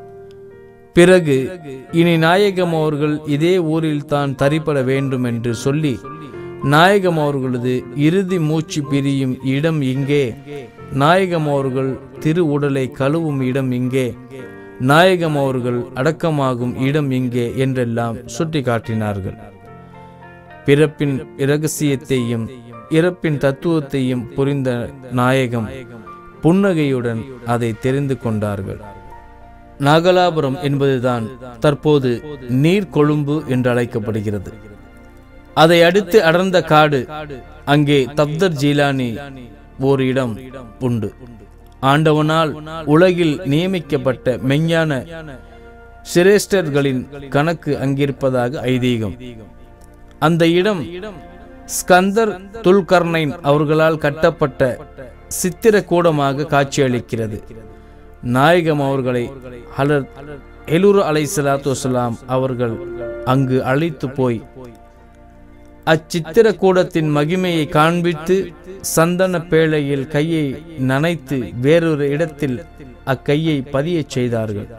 பிறகு இனி நாயகம் அவர்கள் இதே ஊரில் தான் தரிப்பட வேண்டும் என்று சொல்லி நாயகம் அவர்களது இறுதி மூச்சு பிரியும் இடம் இங்கே நாயகம் அவர்கள் திரு உடலை கழுவும் இடம் இங்கே நாயகம் அவர்கள் அடக்கமாகும் இடம் இங்கே என்றெல்லாம் சுட்டி காட்டினார்கள் பிறப்பின் இரகசியத்தையும் இறப்பின் தத்துவத்தையும் புரிந்த நாயகம் புன்னகையுடன் அதை தெரிந்து கொண்டார்கள் நாகலாபுரம் என்பதுதான் தற்போது நீர்கொழும்பு என்று அழைக்கப்படுகிறது அதை அடுத்து அடர்ந்த காடு அங்கே தப்தர் ஜீலானி ஓர் இடம் உண்டு ஆண்டவனால் உலகில் நியமிக்கப்பட்ட மெஞ்ஞான சிரேஷ்டர்களின் கணக்கு அங்கிருப்பதாக ஐதீகம் அந்த இடம் ஸ்கந்தர் துல்கர்னைன் அவர்களால் கட்டப்பட்ட சித்திர கூடமாக காட்சியளிக்கிறது நாயகம் அவர்களை ஹலர் எலுரு அலை சலாத்து வசலாம் அவர்கள் அங்கு அழைத்து போய் அச்சித்திர கூடத்தின் மகிமையை காண்பித்து சந்தன பேழையில் கையை நனைத்து வேறொரு இடத்தில் அக்கையை பதியச் செய்தார்கள்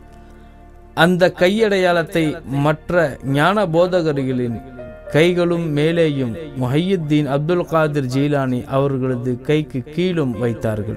அந்த கையடையாளத்தை மற்ற ஞான போதகர்களின் கைகளும் மேலேயும் முஹையுத்தீன் அப்துல் காதிர் ஜீலானி அவர்களது கைக்கு கீழும் வைத்தார்கள்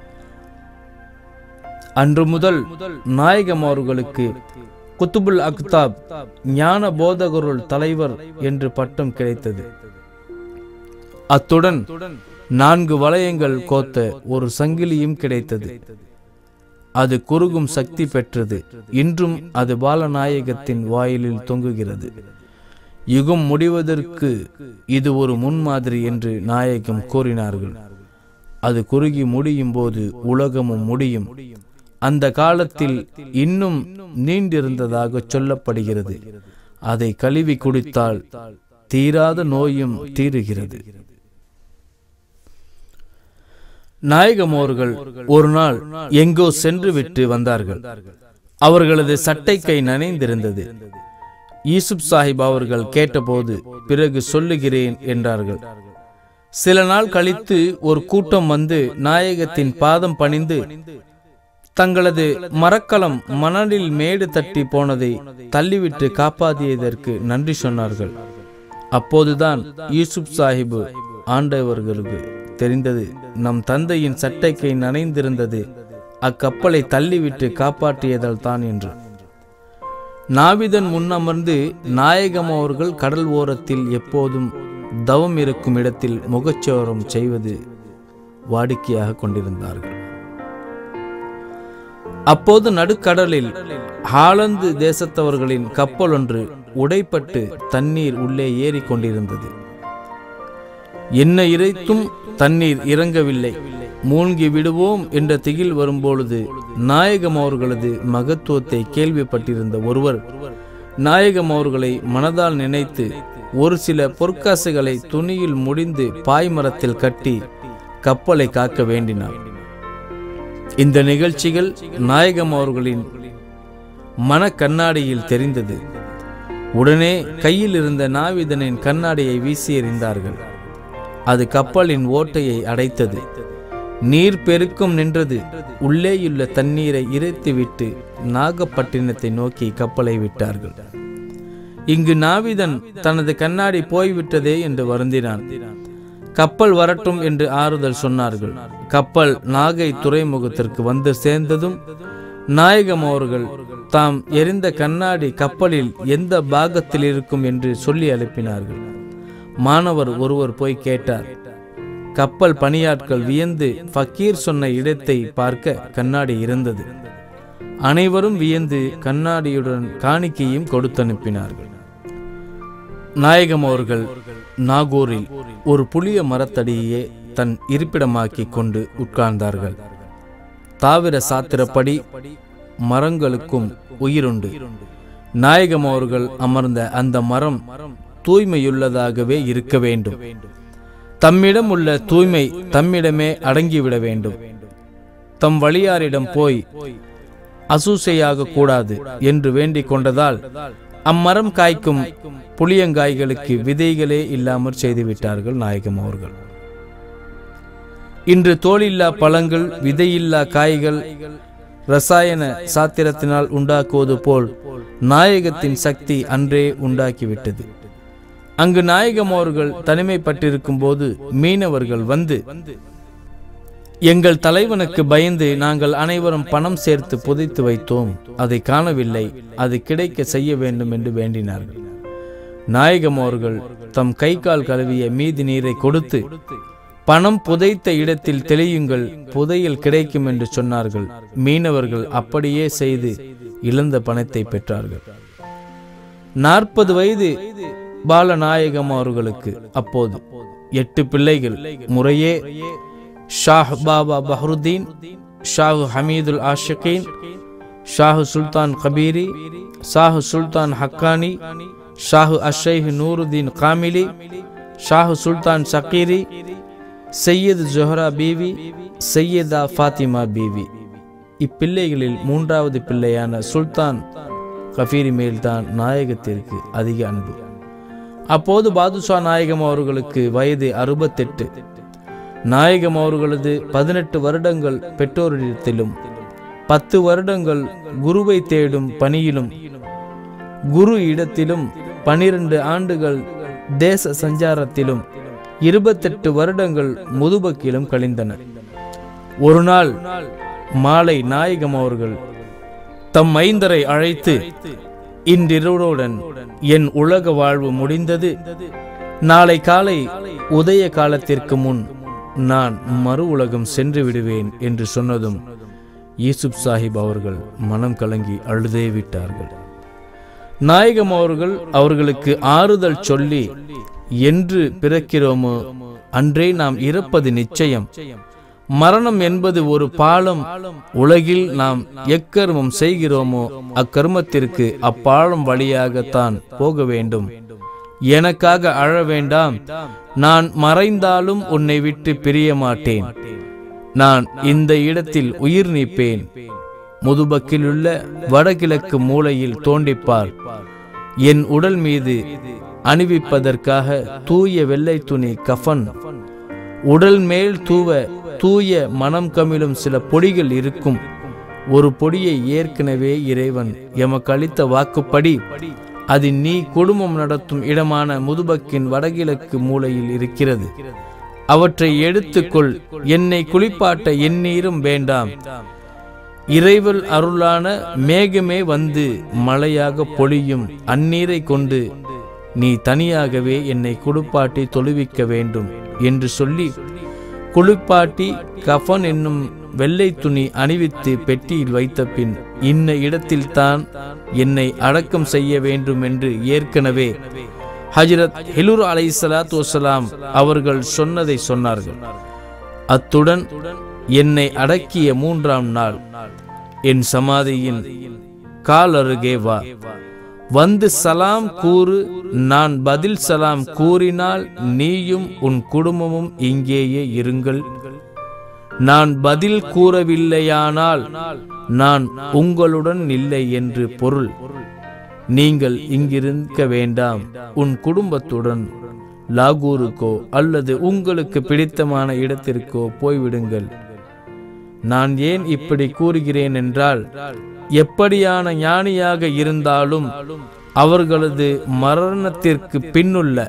அன்று முதல் நாயகம் அவர்களுக்கு குத்துபுல் அக்தாப் ஞான போதகருள் தலைவர் என்று பட்டம் கிடைத்தது அத்துடன் நான்கு வளையங்கள் கோத்த ஒரு சங்கிலியும் கிடைத்தது அது குறுகும் சக்தி பெற்றது இன்றும் அது பாலநாயகத்தின் வாயிலில் தொங்குகிறது யுகம் முடிவதற்கு இது ஒரு முன்மாதிரி என்று நாயகம் கூறினார்கள் அது குறுகி முடியும் போது உலகமும் முடியும் அந்த காலத்தில் இன்னும் நீண்டிருந்ததாக சொல்லப்படுகிறது அதை கழுவி குடித்தால் தீராத நோயும் தீருகிறது நாயகம் அவர்கள் ஒரு நாள் எங்கோ சென்று விட்டு வந்தார்கள் அவர்களது சட்டை கை நனைந்திருந்தது யூசுப் சாஹிப் அவர்கள் கேட்டபோது பிறகு சொல்லுகிறேன் என்றார்கள் சில நாள் கழித்து ஒரு கூட்டம் வந்து நாயகத்தின் பாதம் பணிந்து தங்களது மரக்கலம் மணலில் மேடு தட்டி போனதை தள்ளிவிட்டு காப்பாற்றியதற்கு நன்றி சொன்னார்கள் அப்போதுதான் யூசுப் சாஹிபு ஆண்டவர்களுக்கு தெரிந்தது நம் தந்தையின் சட்டைக்கை நனைந்திருந்தது அக்கப்பலை தள்ளிவிட்டு காப்பாற்றியதால் தான் என்று நாவிதன் முன்னமர்ந்து நாயகம் அவர்கள் கடல் ஓரத்தில் எப்போதும் தவம் இருக்கும் இடத்தில் முகச்சோரம் செய்வது வாடிக்கையாக கொண்டிருந்தார்கள் அப்போது நடுக்கடலில் ஹாலந்து தேசத்தவர்களின் கப்பல் ஒன்று உடைப்பட்டு தண்ணீர் உள்ளே ஏறிக் கொண்டிருந்தது என்ன இறைத்தும் தண்ணீர் இறங்கவில்லை மூழ்கி விடுவோம் என்ற திகில் வரும்பொழுது நாயகம் அவர்களது மகத்துவத்தை கேள்விப்பட்டிருந்த ஒருவர் நாயகம் அவர்களை மனதால் நினைத்து ஒரு சில பொற்காசுகளை துணியில் முடிந்து பாய்மரத்தில் கட்டி கப்பலை காக்க வேண்டினார் இந்த நிகழ்ச்சிகள் நாயகம் அவர்களின் மன கண்ணாடியில் தெரிந்தது உடனே கையில் இருந்த நாவிதனின் கண்ணாடியை வீசி எறிந்தார்கள் அது கப்பலின் ஓட்டையை அடைத்தது நீர் பெருக்கும் நின்றது உள்ளேயுள்ள தண்ணீரை இறைத்துவிட்டு நாகப்பட்டினத்தை நோக்கி கப்பலை விட்டார்கள் இங்கு நாவிதன் தனது கண்ணாடி போய்விட்டதே என்று வருந்தினான் கப்பல் வரட்டும் என்று ஆறுதல் சொன்னார்கள் கப்பல் நாகை துறைமுகத்திற்கு வந்து சேர்ந்ததும் நாயகம் அவர்கள் தாம் எரிந்த கண்ணாடி கப்பலில் எந்த பாகத்தில் இருக்கும் என்று சொல்லி அனுப்பினார்கள் மாணவர் ஒருவர் போய் கேட்டார் கப்பல் பணியாட்கள் வியந்து ஃபக்கீர் சொன்ன இடத்தை பார்க்க கண்ணாடி இருந்தது அனைவரும் வியந்து கண்ணாடியுடன் காணிக்கையும் கொடுத்தனுப்பினார்கள் நாயகம் அவர்கள் நாகூரில் ஒரு புளிய மரத்தடியே தன் இருப்பிடமாக்கி கொண்டு உட்கார்ந்தார்கள் தாவிர சாத்திரப்படி மரங்களுக்கும் உயிருண்டு நாயகம் அவர்கள் அமர்ந்த அந்த மரம் தூய்மையுள்ளதாகவே இருக்க வேண்டும் தம்மிடம் உள்ள தூய்மை தம்மிடமே அடங்கிவிட வேண்டும் தம் வழியாரிடம் போய் அசூசையாக கூடாது என்று வேண்டிக் கொண்டதால் அம்மரம் காய்க்கும் புளியங்காய்களுக்கு விதைகளே இல்லாமற் செய்துவிட்டார்கள் நாயகம் அவர்கள் இன்று தோலில்லா பழங்கள் விதையில்லா காய்கள் ரசாயன சாத்திரத்தினால் உண்டாக்குவது போல் நாயகத்தின் சக்தி அன்றே உண்டாக்கிவிட்டது அங்கு நாயகம் அவர்கள் தனிமைப்பட்டிருக்கும் போது மீனவர்கள் வந்து எங்கள் தலைவனுக்கு பயந்து நாங்கள் அனைவரும் பணம் சேர்த்து புதைத்து வைத்தோம் அதை காணவில்லை அது கிடைக்க செய்ய வேண்டும் என்று வேண்டினார்கள் நாயகம் அவர்கள் தம் கை கால் கழுவிய மீதி நீரை கொடுத்து பணம் புதைத்த இடத்தில் தெளியுங்கள் புதையல் கிடைக்கும் என்று சொன்னார்கள் மீனவர்கள் அப்படியே செய்து இழந்த பணத்தை பெற்றார்கள் நாற்பது வயது பாலநாயகம் அவர்களுக்கு அப்போது எட்டு பிள்ளைகள் முறையே ஷாஹ் பாபா பஹருதீன் ஷாஹு ஹமீதுல் ஆஷிகீன் ஷாஹு சுல்தான் கபீரி ஷாஹு சுல்தான் ஹக்கானி ஷாஹு அஷைஹ் நூருதீன் காமிலி ஷாஹு சுல்தான் சக்கீரி சையது ஜொஹரா பீவி சையதா ஃபாத்திமா பீவி இப்பிள்ளைகளில் மூன்றாவது பிள்ளையான சுல்தான் கஃபீரி மேல்தான் நாயகத்திற்கு அதிக அன்பு அப்போது பாதுஷா நாயகம் அவர்களுக்கு வயது அறுபத்தெட்டு நாயகம் அவர்களது பதினெட்டு வருடங்கள் பெற்றோரிடத்திலும் பத்து வருடங்கள் குருவை தேடும் பணியிலும் குரு இடத்திலும் பனிரெண்டு ஆண்டுகள் தேச சஞ்சாரத்திலும் இருபத்தெட்டு வருடங்கள் முதுபக்கிலும் கழிந்தன ஒரு நாள் மாலை நாயகம் அவர்கள் தம் மைந்தரை அழைத்து இன்றிரவுடன் என் உலக வாழ்வு முடிந்தது நாளை காலை உதய காலத்திற்கு முன் நான் மறு உலகம் சென்று விடுவேன் என்று சொன்னதும் யூசுப் சாஹிப் அவர்கள் மனம் கலங்கி அழுதே விட்டார்கள் நாயகம் அவர்கள் அவர்களுக்கு ஆறுதல் சொல்லி என்று பிறக்கிறோமோ அன்றே நாம் இறப்பது நிச்சயம் மரணம் என்பது ஒரு பாலம் உலகில் நாம் எக்கர்மம் செய்கிறோமோ அக்கர்மத்திற்கு அப்பாலம் வழியாகத்தான் போக வேண்டும் எனக்காக அழ வேண்டாம் நான் மறைந்தாலும் உன்னை விட்டு பிரிய மாட்டேன் நான் இந்த இடத்தில் உயிர் நீப்பேன் முதுபக்கிலுள்ள வடகிழக்கு மூலையில் தோண்டிப்பார் என் உடல் மீது அணிவிப்பதற்காக தூய வெள்ளை துணி கஃன் உடல் மேல் தூவ தூய மனம் கமிழும் சில பொடிகள் இருக்கும் ஒரு பொடியை ஏற்கனவே இறைவன் எமக்கு அளித்த வாக்குப்படி அது நீ குடும்பம் நடத்தும் இடமான முதுபக்கின் வடகிழக்கு மூலையில் இருக்கிறது அவற்றை எடுத்துக்கொள் என்னை குளிப்பாட்ட எந்நீரும் வேண்டாம் இறைவல் அருளான மேகமே வந்து மழையாக பொழியும் அந்நீரை கொண்டு நீ தனியாகவே என்னை குளிப்பாட்டி தொழுவிக்க வேண்டும் என்று சொல்லி குளிப்பாட்டி கஃன் என்னும் வெள்ளை துணி அணிவித்து பெட்டியில் வைத்த பின் இன்ன இடத்தில்தான் என்னை அடக்கம் செய்ய வேண்டும் என்று ஏற்கனவே ஹஜ்ரத் ஹிலுர் அலை சலாத்து வசலாம் அவர்கள் சொன்னதை சொன்னார்கள் அத்துடன் என்னை அடக்கிய மூன்றாம் நாள் என் சமாதியின் கால் அருகே வா வந்து சலாம் கூறு நான் பதில் சலாம் கூறினால் நீயும் உன் குடும்பமும் இங்கேயே இருங்கள் நான் பதில் கூறவில்லையானால் நான் உங்களுடன் இல்லை என்று பொருள் நீங்கள் இங்கிருக்க வேண்டாம் உன் குடும்பத்துடன் லாகூருக்கோ அல்லது உங்களுக்கு பிடித்தமான இடத்திற்கோ போய்விடுங்கள் நான் ஏன் இப்படி கூறுகிறேன் என்றால் எப்படியான ஞானியாக இருந்தாலும் அவர்களது மரணத்திற்கு பின்னுள்ள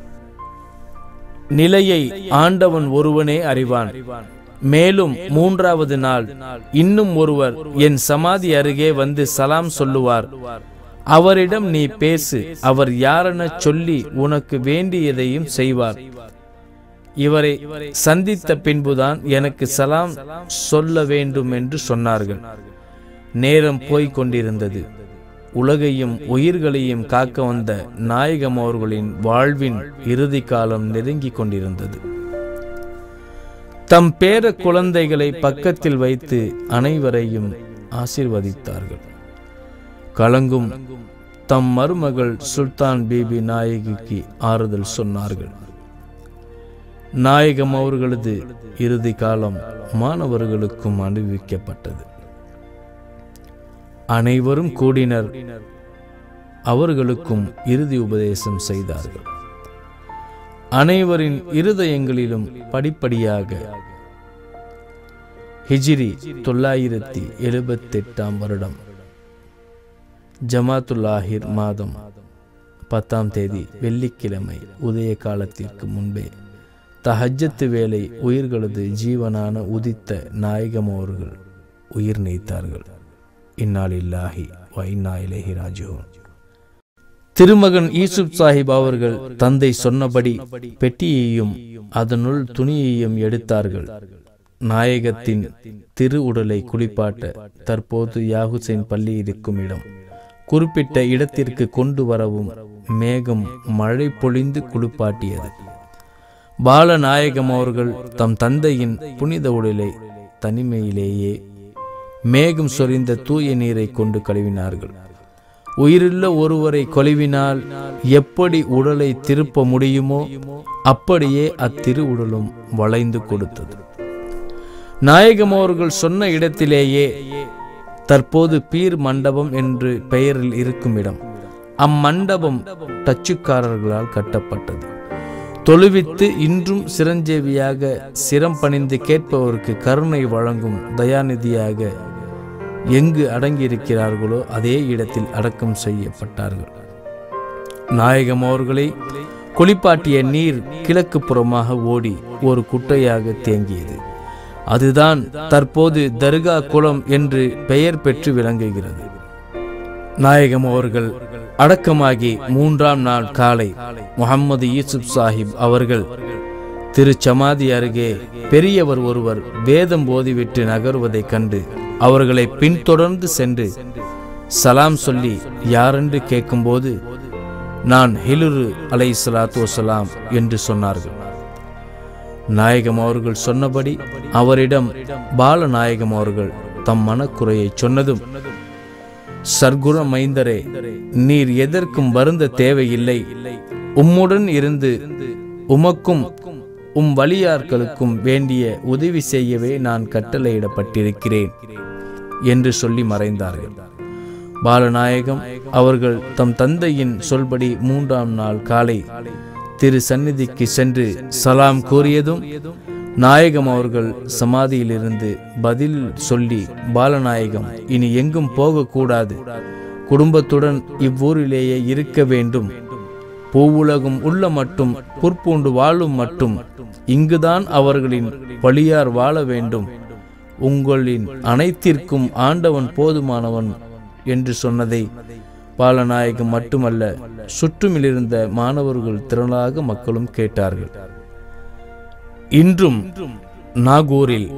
நிலையை ஆண்டவன் ஒருவனே அறிவான் மேலும் மூன்றாவது நாள் இன்னும் ஒருவர் என் சமாதி அருகே வந்து சலாம் சொல்லுவார் அவரிடம் நீ பேசு அவர் யாரென சொல்லி உனக்கு வேண்டியதையும் செய்வார் இவரை சந்தித்த பின்புதான் எனக்கு சலாம் சொல்ல வேண்டும் என்று சொன்னார்கள் நேரம் போய்க் கொண்டிருந்தது உலகையும் உயிர்களையும் காக்க வந்த நாயகம் அவர்களின் வாழ்வின் இறுதி காலம் நெருங்கிக் கொண்டிருந்தது தம் பேர குழந்தைகளை பக்கத்தில் வைத்து அனைவரையும் ஆசீர்வதித்தார்கள் கலங்கும் தம் மருமகள் சுல்தான் பீபி நாயகிக்கு ஆறுதல் சொன்னார்கள் நாயகம் அவர்களது இறுதி காலம் மாணவர்களுக்கும் அணிவிக்கப்பட்டது அனைவரும் கூடினர் அவர்களுக்கும் இறுதி உபதேசம் செய்தார்கள் அனைவரின் இருதயங்களிலும் படிப்படியாக ஹிஜிரி தொள்ளாயிரத்தி எழுபத்தெட்டாம் வருடம் ஜமாத்துல்லாஹிர் மாதம் பத்தாம் தேதி வெள்ளிக்கிழமை உதய காலத்திற்கு முன்பே தஹஜத்து வேலை உயிர்களது ஜீவனான உதித்த நாயகம் அவர்கள் உயிர் நீத்தார்கள் இந்நாளில்லாஹி வைனா இலேஹி ராஜோன் திருமகன் ஈசுப் சாஹிப் அவர்கள் தந்தை சொன்னபடி பெட்டியையும் அதனுள் துணியையும் எடுத்தார்கள் நாயகத்தின் திரு உடலை குளிப்பாட்ட தற்போது யாகுசைன் பள்ளி இருக்கும் இடம் குறிப்பிட்ட இடத்திற்கு கொண்டு வரவும் மேகம் மழை பொழிந்து குளிப்பாட்டியது பாலநாயகம் அவர்கள் தம் தந்தையின் புனித உடலை தனிமையிலேயே மேகம் சொரிந்த தூய நீரை கொண்டு கழுவினார்கள் உயிருள்ள ஒருவரை கொழுவினால் எப்படி உடலை திருப்ப முடியுமோ அப்படியே அத்திரு உடலும் வளைந்து கொடுத்தது நாயகம் அவர்கள் சொன்ன இடத்திலேயே தற்போது பீர் மண்டபம் என்று பெயரில் இருக்கும் இடம் அம்மண்டபம் டச்சுக்காரர்களால் கட்டப்பட்டது தொழுவித்து இன்றும் சிரஞ்சீவியாக சிரம் பணிந்து கேட்பவருக்கு கருணை வழங்கும் தயாநிதியாக எங்கு அடங்கியிருக்கிறார்களோ அதே இடத்தில் அடக்கம் செய்யப்பட்டார்கள் நாயகம் அவர்களை குளிப்பாட்டிய நீர் கிழக்கு புறமாக ஓடி ஒரு குட்டையாக தேங்கியது அதுதான் தற்போது தர்கா குளம் என்று பெயர் பெற்று விளங்குகிறது நாயகம் அவர்கள் அடக்கமாகி மூன்றாம் நாள் காலை முகமது யூசுப் சாஹிப் அவர்கள் திரு சமாதி அருகே பெரியவர் ஒருவர் வேதம் போதிவிட்டு நகருவதைக் கண்டு அவர்களை பின்தொடர்ந்து சென்று சலாம் சொல்லி யாரென்று கேட்கும்போது நான் ஹிலுரு அலை சலாத்து வசலாம் என்று சொன்னார்கள் நாயகம் அவர்கள் சொன்னபடி அவரிடம் பாலநாயகம் அவர்கள் தம் மனக்குறையை சொன்னதும் சர்க்குர மைந்தரே நீர் எதற்கும் வருந்த தேவையில்லை உம்முடன் இருந்து உமக்கும் உம் வழியார்களுக்கும் வேண்டிய உதவி செய்யவே நான் கட்டளையிடப்பட்டிருக்கிறேன் என்று சொல்லி மறைந்தார்கள் பாலநாயகம் அவர்கள் தம் தந்தையின் சொல்படி மூன்றாம் நாள் காலை திரு சந்நிதிக்கு சென்று சலாம் கூறியதும் நாயகம் அவர்கள் சமாதியிலிருந்து பதில் சொல்லி பாலநாயகம் இனி எங்கும் போகக்கூடாது குடும்பத்துடன் இவ்வூரிலேயே இருக்க வேண்டும் பூவுலகும் உள்ள மட்டும் புற்பூண்டு வாழும் மட்டும் இங்குதான் அவர்களின் வழியார் வாழ வேண்டும் உங்களின் அனைத்திற்கும் ஆண்டவன் போதுமானவன் என்று சொன்னதை பாலநாயகம் மட்டுமல்ல சுற்றுமிலிருந்த மாணவர்கள் திரளாக மக்களும் கேட்டார்கள் இன்றும் நாகூரில்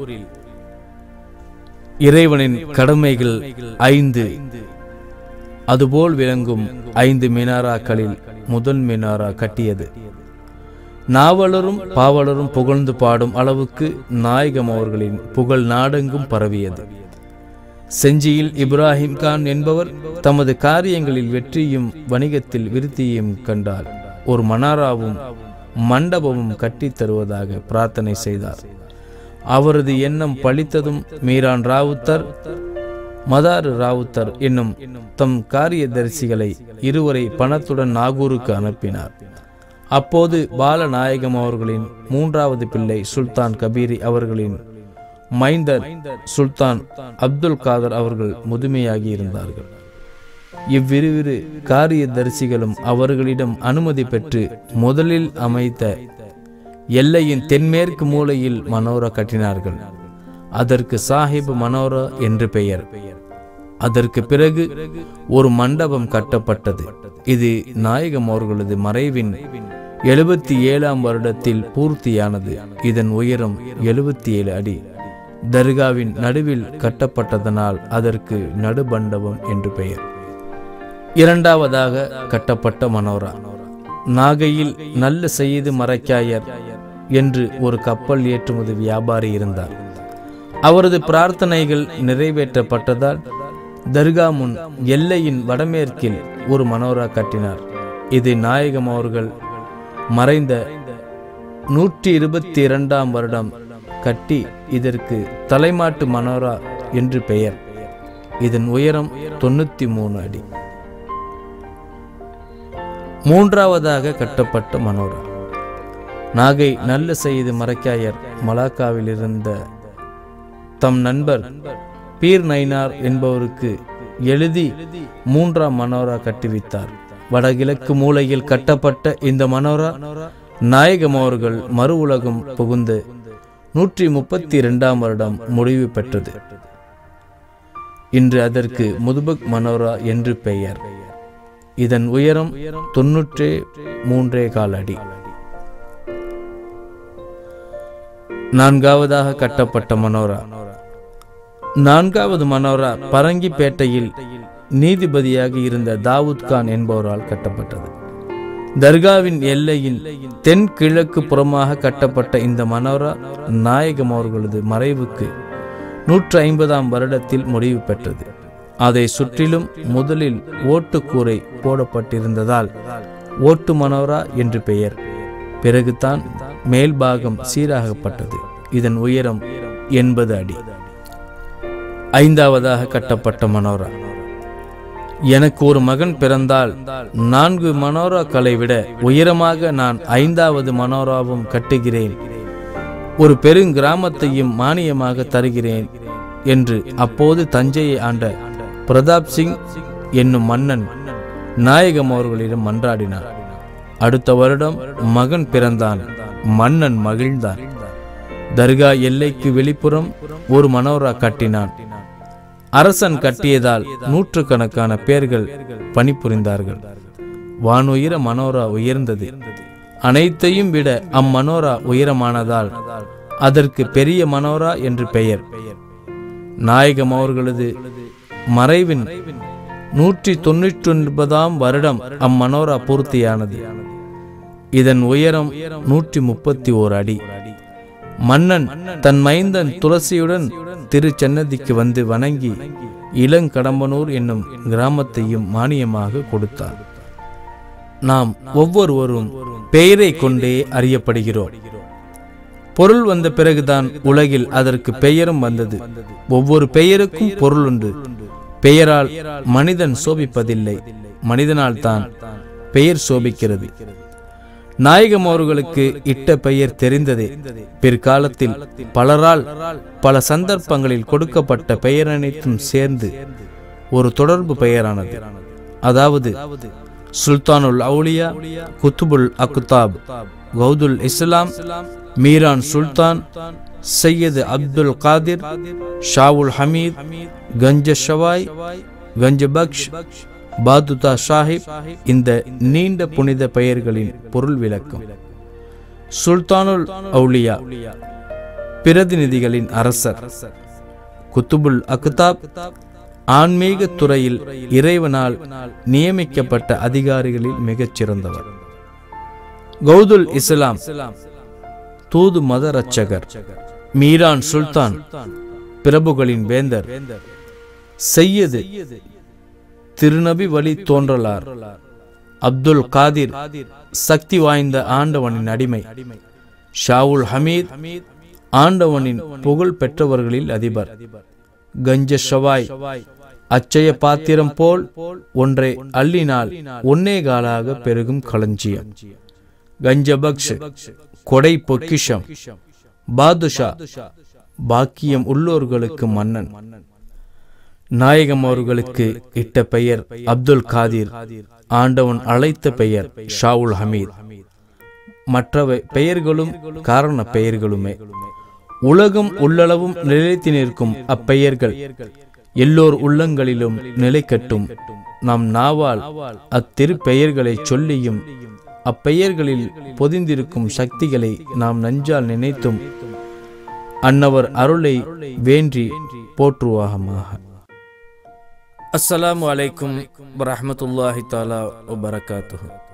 இறைவனின் கடமைகள் ஐந்து அதுபோல் விளங்கும் ஐந்து மினாராக்களில் முதல் மினாரா கட்டியது நாவலரும் பாவலரும் புகழ்ந்து பாடும் அளவுக்கு நாயகம் அவர்களின் புகழ் நாடெங்கும் பரவியது செஞ்சியில் இப்ராஹிம் கான் என்பவர் தமது காரியங்களில் வெற்றியும் வணிகத்தில் விருத்தியும் கண்டார் ஒரு மனாராவும் மண்டபமும் கட்டித் தருவதாக பிரார்த்தனை செய்தார் அவரது எண்ணம் பழித்ததும் மீரான் ராவுத்தர் மதாரு ராவுத்தர் என்னும் தம் காரியதரிசிகளை இருவரை பணத்துடன் நாகூருக்கு அனுப்பினார் அப்போது பாலநாயகம் அவர்களின் மூன்றாவது பிள்ளை சுல்தான் கபீரி அவர்களின் மைந்தர் சுல்தான் அப்துல் காதர் அவர்கள் முதுமையாகி இருந்தார்கள் இவ்விருவிரு காரியதரிசிகளும் அவர்களிடம் அனுமதி பெற்று முதலில் அமைத்த எல்லையின் தென்மேற்கு மூலையில் மனோரா கட்டினார்கள் அதற்கு சாஹிப் மனோரா என்று பெயர் அதற்கு பிறகு ஒரு மண்டபம் கட்டப்பட்டது இது நாயகம் அவர்களது மறைவின் எழுபத்தி ஏழாம் வருடத்தில் பூர்த்தியானது இதன் உயரம் எழுபத்தி ஏழு அடி தர்காவின் நடுவில் கட்டப்பட்டதனால் அதற்கு நடுமண்டபம் என்று பெயர் இரண்டாவதாக கட்டப்பட்ட மனோரா நாகையில் நல்ல செய்து மறைக்காயர் என்று ஒரு கப்பல் ஏற்றுமதி வியாபாரி இருந்தார் அவரது பிரார்த்தனைகள் நிறைவேற்றப்பட்டதால் தர்கா முன் எல்லையின் வடமேற்கில் ஒரு மனோரா கட்டினார் இது நாயகம் அவர்கள் மறைந்த நூற்றி இருபத்தி இரண்டாம் வருடம் கட்டி இதற்கு தலைமாட்டு மனோரா என்று பெயர் இதன் உயரம் தொண்ணூத்தி மூணு அடி மூன்றாவதாக கட்டப்பட்ட மனோரா நாகை நல்ல செய்து மறைக்காயர் மலாக்காவில் இருந்த தம் நண்பர் பீர் நைனார் என்பவருக்கு எழுதி மூன்றாம் மனோரா கட்டுவித்தார் வடகிழக்கு மூலையில் கட்டப்பட்ட இந்த மனோரா நாயகம் அவர்கள் மறு உலகம் புகுந்து நூற்றி முப்பத்தி இரண்டாம் வருடம் முடிவு பெற்றது இன்று அதற்கு முதுபக் மனோரா என்று பெயர் இதன் உயரம் தொன்னூற்றே மூன்றே கால் அடி நான்காவதாக கட்டப்பட்ட மனோரா நான்காவது மனோரா பரங்கிப்பேட்டையில் நீதிபதியாக இருந்த தாவூத் கான் என்பவரால் கட்டப்பட்டது தர்காவின் எல்லையின் தென்கிழக்கு புறமாக கட்டப்பட்ட இந்த மனோரா நாயகம் அவர்களது மறைவுக்கு நூற்று ஐம்பதாம் வருடத்தில் முடிவு பெற்றது அதை சுற்றிலும் முதலில் ஓட்டுக்கூரை போடப்பட்டிருந்ததால் ஓட்டு மனோரா என்று பெயர் பிறகுதான் மேல்பாகம் சீராகப்பட்டது இதன் உயரம் எண்பது அடி ஐந்தாவதாக கட்டப்பட்ட மனோரா எனக்கு ஒரு மகன் பிறந்தால் நான்கு மனோராக்களை விட உயரமாக நான் ஐந்தாவது மனோராவும் கட்டுகிறேன் ஒரு பெருங்கிராமத்தையும் மானியமாக தருகிறேன் என்று அப்போது தஞ்சையை ஆண்ட பிரதாப் சிங் என்னும் மன்னன் நாயகம் அவர்களிடம் மன்றாடினார் அடுத்த வருடம் மகன் பிறந்தான் மன்னன் மகிழ்ந்தான் தர்கா எல்லைக்கு வெளிப்புறம் ஒரு மனோரா கட்டினான் அரசன் கட்டியதால் நூற்றுக்கணக்கான பேர்கள் பணிபுரிந்தார்கள் வானுயர மனோரா உயர்ந்தது அனைத்தையும் விட அம்மனோரா உயரமானதால் அதற்கு பெரிய மனோரா என்று பெயர் நாயகம் அவர்களது மறைவின் நூற்றி தொன்னூற்றி ஒன்பதாம் வருடம் அம்மனோரா பூர்த்தியானது இதன் உயரம் நூற்றி முப்பத்தி ஓர் அடி மன்னன் தன் மைந்தன் துளசியுடன் திருச்சன்னதிக்கு வந்து வணங்கி இளங்கடம்பனூர் என்னும் கிராமத்தையும் மானியமாக கொடுத்தார் நாம் ஒவ்வொருவரும் பெயரை கொண்டே அறியப்படுகிறோம் பொருள் வந்த பிறகுதான் உலகில் அதற்கு பெயரும் வந்தது ஒவ்வொரு பெயருக்கும் பொருள் உண்டு பெயரால் மனிதன் சோபிப்பதில்லை மனிதனால் தான் பெயர் சோபிக்கிறது நாயகம் அவர்களுக்கு இட்ட பெயர் தெரிந்ததே பிற்காலத்தில் பலரால் பல சந்தர்ப்பங்களில் கொடுக்கப்பட்ட பெயர் அனைத்தும் சேர்ந்து ஒரு தொடர்பு பெயரானது அதாவது சுல்தானுல் அவுலியா குத்துபுல் அக்குதாப் கௌதுல் இஸ்லாம் மீரான் சுல்தான் சையது அப்துல் காதிர் ஷாவுல் ஹமீத் கஞ்ச ஷவாய் கஞ்ச பக்ஷ் பாதுதா சாஹிப் இந்த நீண்ட புனித பெயர்களின் பொருள் விளக்கம் சுல்தானுல் அவுலியா பிரதிநிதிகளின் அரசர் குத்துபுல் அக்தாப் ஆன்மீக துறையில் இறைவனால் நியமிக்கப்பட்ட அதிகாரிகளில் மிகச் சிறந்தவர் கௌதுல் இஸ்லாம் தூது மத ரட்சகர் மீரான் சுல்தான் பிரபுகளின் வேந்தர் செய்யது திருநபி வழி தோன்றலார் அப்துல் காதிர் சக்தி வாய்ந்த ஆண்டவனின் அடிமை ஷாவுல் ஹமீத் ஆண்டவனின் புகழ் பெற்றவர்களில் அதிபர் கஞ்ச ஷவாய் அச்சய பாத்திரம் போல் ஒன்றை அள்ளினால் ஒன்னே காலாக பெருகும் களஞ்சியம் கஞ்சபக்ஷ் கொடை பொக்கிஷம் பாதுஷா பாக்கியம் உள்ளோர்களுக்கு மன்னன் நாயகம் அவர்களுக்கு இட்ட பெயர் அப்துல் காதிர் ஆண்டவன் அழைத்த பெயர் ஷாவுல் ஹமீத் மற்றவை பெயர்களும் காரண பெயர்களுமே உலகம் உள்ளளவும் நிலைத்து நிற்கும் அப்பெயர்கள் எல்லோர் உள்ளங்களிலும் நிலைக்கட்டும் நம் நாவால் அத்திரு பெயர்களை சொல்லியும் அப்பெயர்களில் பொதிந்திருக்கும் சக்திகளை நாம் நஞ்சால் நினைத்தும் அன்னவர் அருளை வேண்டி போற்றுவாகமாக அஸ்ஸலாமு அலைக்கும் வரஹ்மத்துல்லாஹி தாலா வபரகாத்துஹு